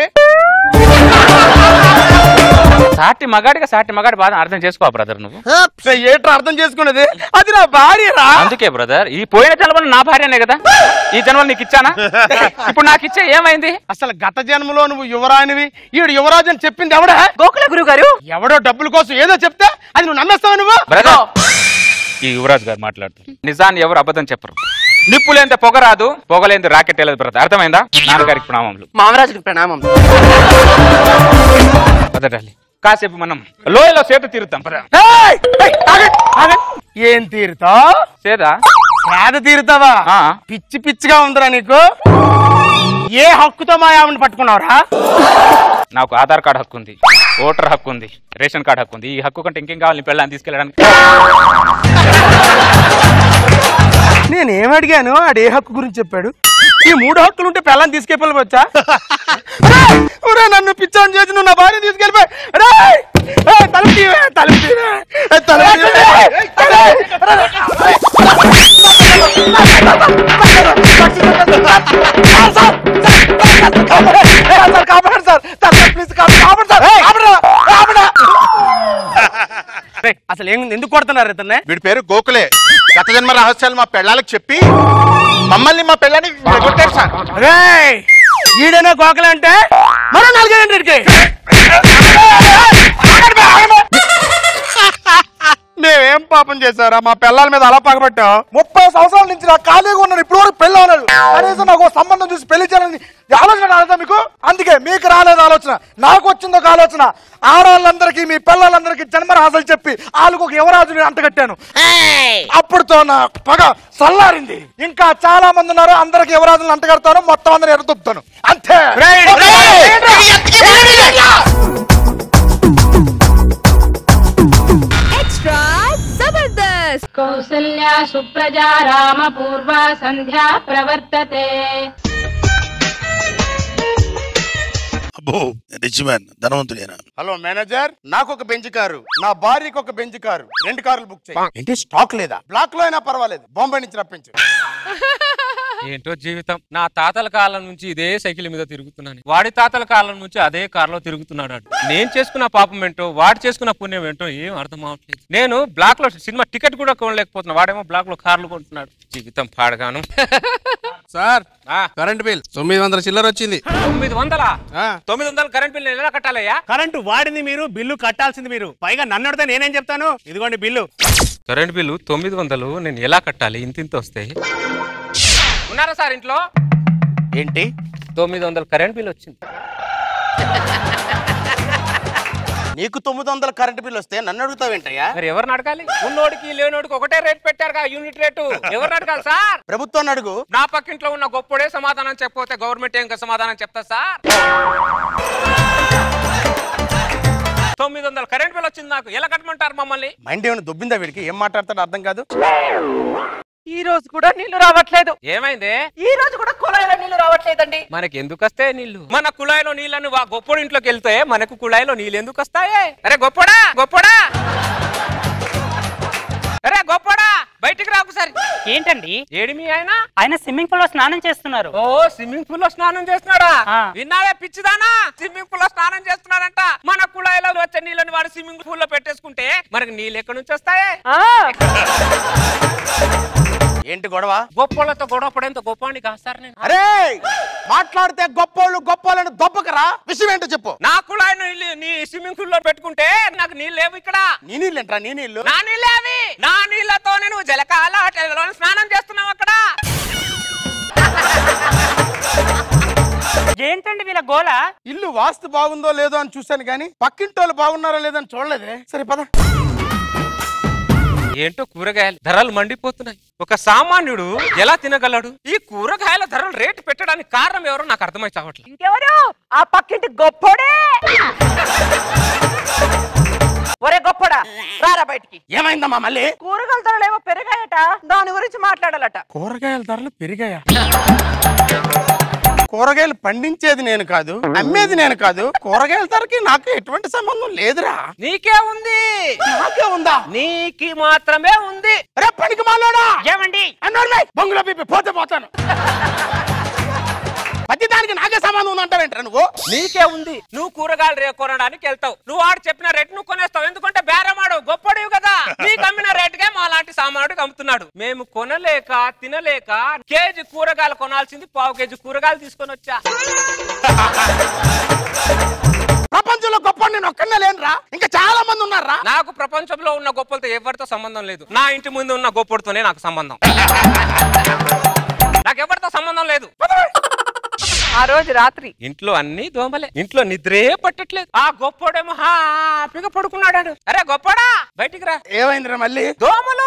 S3: సాటి మగాడిగా సాటి మగాడి బాధ అర్థం చేసుకో బ్రదర్ నువ్వు
S12: ఏట్రా అర్థం చేసుకున్నది అది నా భార్య రా
S3: అందుకే బ్రదర్ ఈ పోయిన జన్మలో నా భార్యనే కదా ఈ జన్మలో నీకు ఇచ్చానా ఇప్పుడు నాకు ఇచ్చే ఏమైంది
S12: అసలు గత జన్మలో నువ్వు యువరానివి ఈడు యువరాజు అని చెప్పింది ఎవడా
S15: గోకుల గురువు గారు
S12: ఎవడో డబ్బుల కోసం ఏదో చెప్తే అది నువ్వు నమ్మేస్తావు నువ్వు
S3: బ్రదర్ ఈ యువరాజ్ గారు మాట్లాడుతూ నిజాన్ని ఎవరు అబద్ధం చెప్పరు నిప్పులేంత పొగ రాదు పొగలేంత రాకెట్ వెళ్ళదు బ్రదర్ అర్థమైందా నాన్నగారికి ప్రణామములు
S15: మామరాజుకి ప్రణామం
S3: పదడాలి కాసేపు మనం లోయలో సేద తీరుతాం పద
S12: ఏయ్! ఏయ్, ఆగండి, ఆగండి. ఏం తీరుతావు
S3: సేదా
S12: సేద తీరుతావా పిచ్చి పిచ్చిగా ఉందిరా నీకు ఏ హక్కుతో మా ఆవిడని పట్టుకున్నావురా
S3: నాకు ఆధార్ కార్డు హక్కు ఉంది ఓటర్ హక్కు ఉంది రేషన్ కార్డు హక్కు ఉంది ఈ హక్కు కంటే ఇంకేం కావాలి నీ పెళ్ళాన్ని తీసుకెళ్ళడానికి
S12: నేనేం అడిగాను ఆడు ఏ హక్కు గురించి చెప్పాడు ఈ మూడు హక్కులు ఉంటే పిల్లని తీసుకెళ్ళవచ్చా ఒరే నన్ను పిచ్చాన్ని చేసి నువ్వు నా భార్య తీసుకెళ్ళిపోయి రేయ్! ఏయ్, తలుపు తీవే, తలుపు తీవే, ఏయ్, తలుపు తీవే. సార్, కాపాడండి సార్. సార్, సార్, ప్లీజ్ కాపాడండి. కాపాడండి సార్. కాపాడండి. కాపాడండి. రేయ్, అసలు ఏం ఎందుకు కొడుతున్నారు ఇతన్ని
S2: వీడి పేరు గోకులే గత జన్మ రహస్యాలు మా పెళ్ళాలకు చెప్పి మమ్మల్ని మా పెళ్ళాన్ని కొట్టారు సార్
S12: రేయ్ ఈడనే గోకలు అంటే మరో నాలుగేళ్ళకి మేమేం పాపం చేశారా మా పిల్లల మీద అలా పగబట్టావు
S16: ముప్పై సంవత్సరాల నుంచి నా ఖాళీగా ఉన్నాను ఇప్పుడు వరకు పెళ్ళి అవ్వలేదు కనీసం నాకు ఓ సంబంధం చూసి పెళ్లి చేయాలని ఆలోచన రాలేదా మీకు అందుకే మీకు రాలేదు ఆలోచన నాకు వచ్చింది ఒక ఆలోచన ఆడవాళ్ళందరికీ మీ పిల్లలందరికీ జన్మరాశలు చెప్పి వాళ్ళకు ఒక యువరాజుని అంటగట్టాను అప్పుడుతో నా పగ సల్లారింది ఇంకా చాలా మంది ఉన్నారు అందరికి యువరాజుని అంటగడతాను మొత్తం అందరిని ఎడదొప్పుతాను అంతే
S1: ఎక్స్ట్రా జబర్దస్త్
S18: కౌసల్యా సుప్రజా రామ పూర్వ సంధ్యా ప్రవర్తతే
S6: అబ్బో రిచ్ మ్యాన్ ధనవంతుడేనా
S12: హలో మేనేజర్ నాకు ఒక బెంచ్ కారు నా భార్యకి ఒక బెంచ్ కారు రెండు కార్లు బుక్ చేయి ఏంటి స్టాక్ లేదా బ్లాక్ లో అయినా పర్వాలేదు బాంబే నుంచి రప్పించు
S5: ఏంటో జీవితం నా తాతల కాలం నుంచి ఇదే సైకిల్ మీద తిరుగుతున్నాను వాడి తాతల కాలం నుంచి అదే కారులో తిరుగుతున్నాడు వాడు. నేను చేసుకున్న పాపం ఏంటో వాడు చేసుకున్న పుణ్యం ఏంటో ఏం అర్థం అవట్లేదు నేను బ్లాక్ లో సినిమా టికెట్ కూడా కొనలేకపోతున్నా వాడేమో బ్లాక్ లో కార్లు కొంటున్నాడు జీవితం పాడగాను
S4: సార్ కరెంట్ బిల్ తొమ్మిది వందల చిల్లర వచ్చింది
S5: తొమ్మిది వందలా తొమ్మిది వందలు కరెంట్ బిల్ ఎలా కట్టాలయ్యా
S4: కరెంటు వాడింది మీరు బిల్లు కట్టాల్సింది మీరు పైగా నన్ను అడితే నేనేం చెప్తాను ఇదిగోండి బిల్లు
S5: కరెంట్ బిల్లు తొమ్మిది వందలు నేను ఎలా కట్టాలి ఇంత ఇంత వస్తాయి ఉన్నారా సార్ ఇంట్లో
S12: ఏంటి
S5: తొమ్మిది వందలు కరెంట్ బిల్ వచ్చింది
S12: నీకు తొమ్మిది వందల కరెంట్ బిల్ వస్తే నన్ను అడుగుతావేంటయ్యా
S5: మరి ఎవరిని అడగాలి ఉన్నోడికి లేనోడికి ఒకటే రేట్ పెట్టారుగా యూనిట్ రేటు ఎవరిని అడగాలి సార్
S12: ప్రభుత్వాన్ని అడుగు
S5: నా పక్కింట్లో ఉన్న గొప్పడే సమాధానం చెప్పకపోతే గవర్నమెంట్ ఏం సమాధానం చెప్తా సార్ తొమ్మిది వందల కరెంట్ బిల్ వచ్చింది నాకు ఎలా కట్టమంటారు మమ్మల్ని
S12: మైండ్ ఏమైనా దుబ్బిందా వీడికి ఏం మాట్లాడతాడో అర్థం కాదు
S15: ఈ రోజు కూడా నీళ్లు రావట్లేదు
S5: ఏమైంది
S15: ఈ రోజు కూడా కుళాయిలో నీళ్లు రావట్లేదండి
S5: మనకి ఎందుకు వస్తాయి నీళ్లు మన కుళాయిలో నీళ్ళని వా గొప్పడి ఇంట్లోకి వెళ్తే మనకు కుళాయిలో నీళ్ళు ఎందుకు వస్తాయి అరే గొప్పడా గొప్పడా అరే గొప్పడా బయటికి రాకు సార్
S19: ఏంటండి
S5: ఏడి మీ ఆయన
S19: ఆయన స్విమ్మింగ్ పూల్ లో స్నానం చేస్తున్నారు
S5: ఓ స్విమ్మింగ్ పూల్ లో స్నానం చేస్తున్నాడా విన్నావే పిచ్చిదానా స్విమ్మింగ్ పూల్ లో స్నానం చేస్తున్నాడంట మన కుళాయిలో వచ్చే నీళ్ళని వాడు స్విమ్మింగ్ పూల్ లో పెట్టేసుకుంటే మనకి నీళ్ళు ఎక్కడి నుంచి వస్తాయి
S12: ఏంటి గొడవ
S5: గొప్పలతో గొడవ పడేంత గొప్పని కాదు సార్ నేను
S12: అరే మాట్లాడితే గొప్పోళ్ళు గొప్పోళ్ళని దొబ్బకరా విషయం ఏంటో చెప్పు
S5: నాకు కూడా ఆయన ఇల్లు- నీ స్విమ్మింగ్ పూల్ లో పెట్టుకుంటే నాకు నీళ్ళు లేవు ఇక్కడ
S12: నీ నీళ్ళు ఏంట్రా నీ నీళ్ళు
S5: నా నీళ్ళే అవి నా నీళ్ళతో నేను జలకాల హోటల్లో స్నానం చేస్తున్నావు అక్కడ
S19: ఏంటండి వీళ్ళ గోల
S12: ఇల్లు వాస్తు బాగుందో లేదో అని చూశాను కానీ పక్కింటోళ్ళు బాగున్నారో లేదో అని చూడలేదే సరే పద
S5: ఏంటో కూరగాయలు ధరలు మండిపోతున్నాయి ఒక సామాన్యుడు ఎలా తినగలడు ఈ కూరగాయల ధరలు రేటు పెట్టడానికి కారణం ఎవరో నాకు అర్థమై చావట్లేదు
S15: ఇంకెవరు ఆ పక్కింటి గొప్పోడే ఒరే గొప్పడా రారా బయటికి
S12: ఏమైందమ్మా మళ్ళీ
S15: కూరగాయల ధరలు ఏమో పెరిగాయట దాని గురించి మాట్లాడాలట
S12: కూరగాయల ధరలు పెరిగాయా కూరగాయలు పండించేది నేను కాదు అమ్మేది నేను కాదు కూరగాయల ధరకి నాకు ఎటువంటి సంబంధం లేదురా
S5: నీకే ఉంది
S12: నాకే ఉందా
S5: నీకి మాత్రమే ఉంది
S12: రే పనికి మాలోడా
S19: ఏమండి
S12: అన్నోర్లే బొంగులో పీపి పోతే పోతాను ప్రతి దానికి నాకే సంబంధం ఉందంటావేంట్రా నువ్వు
S5: నీకే ఉంది నువ్వు కూరగాయలు రే కొనడానికి వెళ్తావు నువ్వు ఆడు చెప్పిన రేటు నువ్వు కొనేస్తావు ఎందుకంటే బేరమాడు గొప్పడివి కదా నీకు అమ్మిన రేటుకే మా లాంటి సామానుడికి అమ్ముతున్నాడు మేము కొనలేక తినలేక కేజీ కూరగాయలు కొనాల్సింది పావు కేజీ కూరగాయలు తీసుకొని వచ్చా
S12: ప్రపంచంలో గొప్ప నేను ఒక్కనే లేనురా ఇంకా చాలా మంది ఉన్నారా
S5: నాకు ప్రపంచంలో ఉన్న గొప్పలతో ఎవరితో సంబంధం లేదు నా ఇంటి ముందు ఉన్న గొప్పడితోనే నాకు సంబంధం నాకు ఎవరితో సంబంధం లేదు
S15: ఆ రోజు రాత్రి
S5: ఇంట్లో అన్ని దోమలే ఇంట్లో నిద్రే పట్టట్లేదు ఆ గొప్పోడేమో హ్యాపీగా పడుకున్నాడు అరే గొప్పోడా బయటికి రా
S12: ఏమైందిరా మళ్ళీ
S5: దోమలు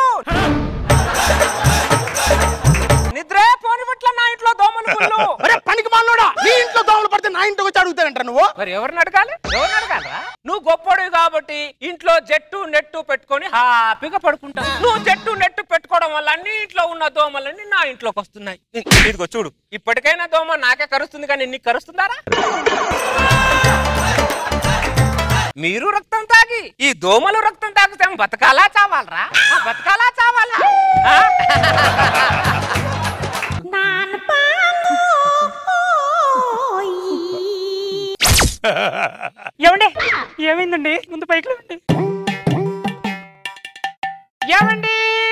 S5: నిద్రే పోనివట్ల నా ఇంట్లో దోమలు ఫుల్లు.
S12: అరే పనికి మాలోడా నీ ఇంట్లో దోమలు పడితే నా ఇంటికి వచ్చి అడుగుతానంట నువ్వు
S5: మరి ఎవరిని అడగాలి ఎవరిని అడగాలరా నువ్వు గొప్పోడివి కాబట్టి ఇంట్లో జట్టు నెట్టు పెట్టుకొని హ్యాపీగా పడుకుంటావు నువ్వు జట్టు నెట్టు పెట్టుకోవడం వల్ల అన్ని ఇంట్లో ఉన్న దోమలన్నీ నా ఇంట్లోకి వస్తున్నాయి ఇదిగో చూడు ఇప్పటికైనా దోమ నాకే కరుస్తుంది కానీ నీకు కరుస్తుందారా మీరు రక్తం తాగి ఈ దోమలు రక్తం తాగితే బతకాలా చావాలరా ఆ, బతకాలా చావాలా ఆ?
S19: ఏమండి ఏమైందండి ముందు పైకి లేవండి ఏమండి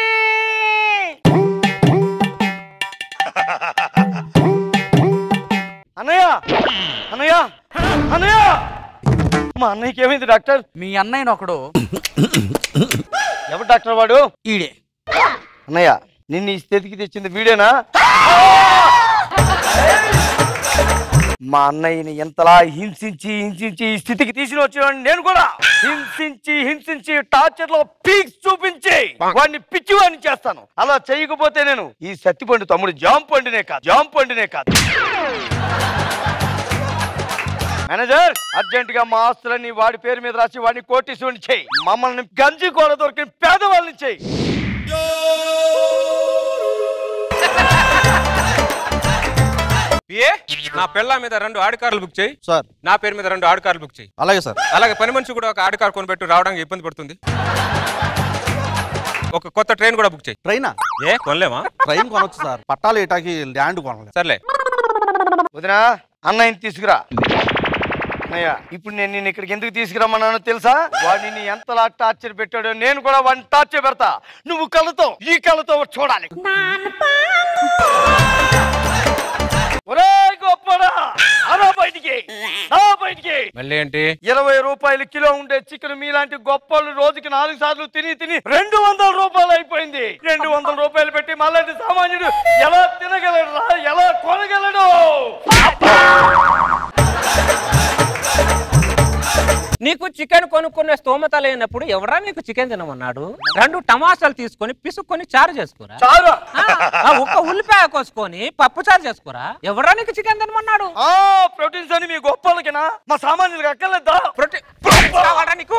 S8: అన్నయ్య అన్నయ్య అన్నయ్య మా అన్నయ్యకి ఏమైంది డాక్టర్ మీ అన్నయ్యను ఒకడు ఎవరు డాక్టర్ వాడు ఈడే అన్నయ్య నిన్ను ఈ స్థితికి తెచ్చింది వీడేనా మా అన్నయ్యని ఎంతలా హింసించి హింసించి ఈ స్థితికి తీసుకుని వచ్చిన నేను కూడా హింసించి హింసించి టార్చర్ లో పీక్స్ చూపించి వాడిని పిచ్చివాడిని చేస్తాను అలా చేయకపోతే నేను ఈ సత్తిపండు తమ్ముడు జామ్ పండునే కాదు జామ్ పండునే కాదు మేనేజర్ అర్జెంట్ గా మా ఆస్తులన్నీ వాడి పేరు మీద రాసి వాడిని కోటీసుని చేయి మమ్మల్ని గంజి కూర దొరికిన పేదవాళ్ళని చేయి
S5: ఏ నా పెళ్ళ మీద రెండు ఆడి కార్లు బుక్ చేయి
S20: సార్
S5: నా పేరు మీద రెండు ఆడి కార్లు బుక్ చేయి
S20: అలాగే సార్
S5: అలాగే పని మనిషి కూడా ఒక ఆడి కార్ కొనిపెట్టు రావడానికి ఇబ్బంది పడుతుంది ఒక కొత్త ట్రైన్ కూడా బుక్ చేయి
S20: ట్రైనా
S5: ఏ కొనలేమా
S20: ట్రైన్ కొనొచ్చు సార్ పట్టాలు ఏటాకి ల్యాండ్ కొనలేదు
S5: సర్లే
S8: వదినా అన్నయ్యని తీసుకురా అన్నయ్య ఇప్పుడు నేను నిన్ను ఇక్కడికి ఎందుకు తీసుకురమ్మన్నానో తెలుసా వాడిని నీ ఎంతలా టార్చర్ పెట్టాడో నేను కూడా వాడిని టార్చర్ పెడతా నువ్వు కళ్ళతో ఈ కళ్ళతో చూడాలి ఒరేయ్ గొప్పడా అలా బయటికి రా బయటికి
S5: మళ్ళీ ఏంటి
S8: ఇరవై రూపాయలు కిలో ఉండే చికెన్ మీలాంటి గొప్పలు రోజుకి నాలుగు సార్లు తిని తిని రెండు వందల రూపాయలు అయిపోయింది రెండు వందల రూపాయలు పెట్టి మళ్ళీ సామాన్యుడు ఎలా తినగలడు రా ఎలా కొనగలడు
S5: నీకు చికెన్ కొనుక్కునే స్తోమత లేనప్పుడు ఎవరా నీకు చికెన్ తినమన్నాడు రెండు టమాటాలు తీసుకొని పిసుక్కొని చారు చేసుకోరా
S8: చారు
S5: ఆ, ఒక్క ఉల్లిపాయ కోసుకొని పప్పు చారు చేసుకోరా ఎవరా నీకు చికెన్ తినమన్నాడు
S8: ఆ ప్రోటీన్స్ అని మీ గొప్పలకినా మా సామాన్యులకు అక్కర్లేదా
S5: ప్రోటీన్ కావాలా నీకు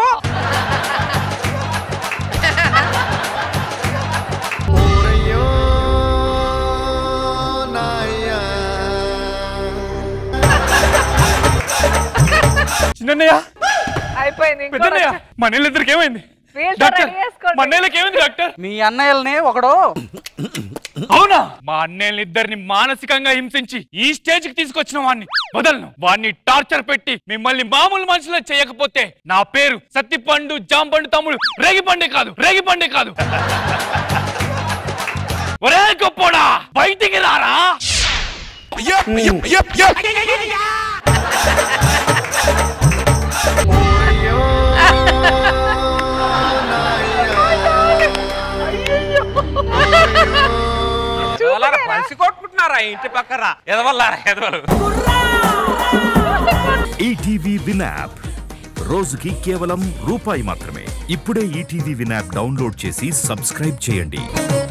S12: చిన్నయ్య
S1: అయిపోయింది ఇంకో
S12: పెద్దన్నయ్య
S1: రచ్చ.
S12: మన ఇద్దరికి ఏమైంది
S1: వీళ్ళతో
S12: డాక్టర్
S1: రెడీ చేసుకోండి.
S12: మా అన్నయ్యలకి ఏమైంది డాక్టర్
S8: మీ అన్నయ్యల్ని ఒకడు
S12: అవునా మా అన్నయ్యలు ఇద్దరిని మానసికంగా హింసించి ఈ స్టేజ్ కి తీసుకొచ్చిన వాడిని వదలను వాడిని టార్చర్ పెట్టి మిమ్మల్ని మామూలు మనుషులు చేయకపోతే నా పేరు సత్తిపండు జాంపండు తమ్ముడు రేగిపండే కాదు రేగిపండే కాదు
S7: ఒరే గొప్పోడా బయటికి రారా
S5: ఎదవలారా, కలిసి కొట్టుకుంటున్నారా ఇంటి పక్కన ఎదవల్లారా ఎదవలు
S21: ఈటీవీ విన్ యాప్ రోజుకి కేవలం రూపాయి మాత్రమే ఇప్పుడే ఈటీవీ విన్ యాప్ డౌన్లోడ్ చేసి సబ్స్క్రైబ్ చేయండి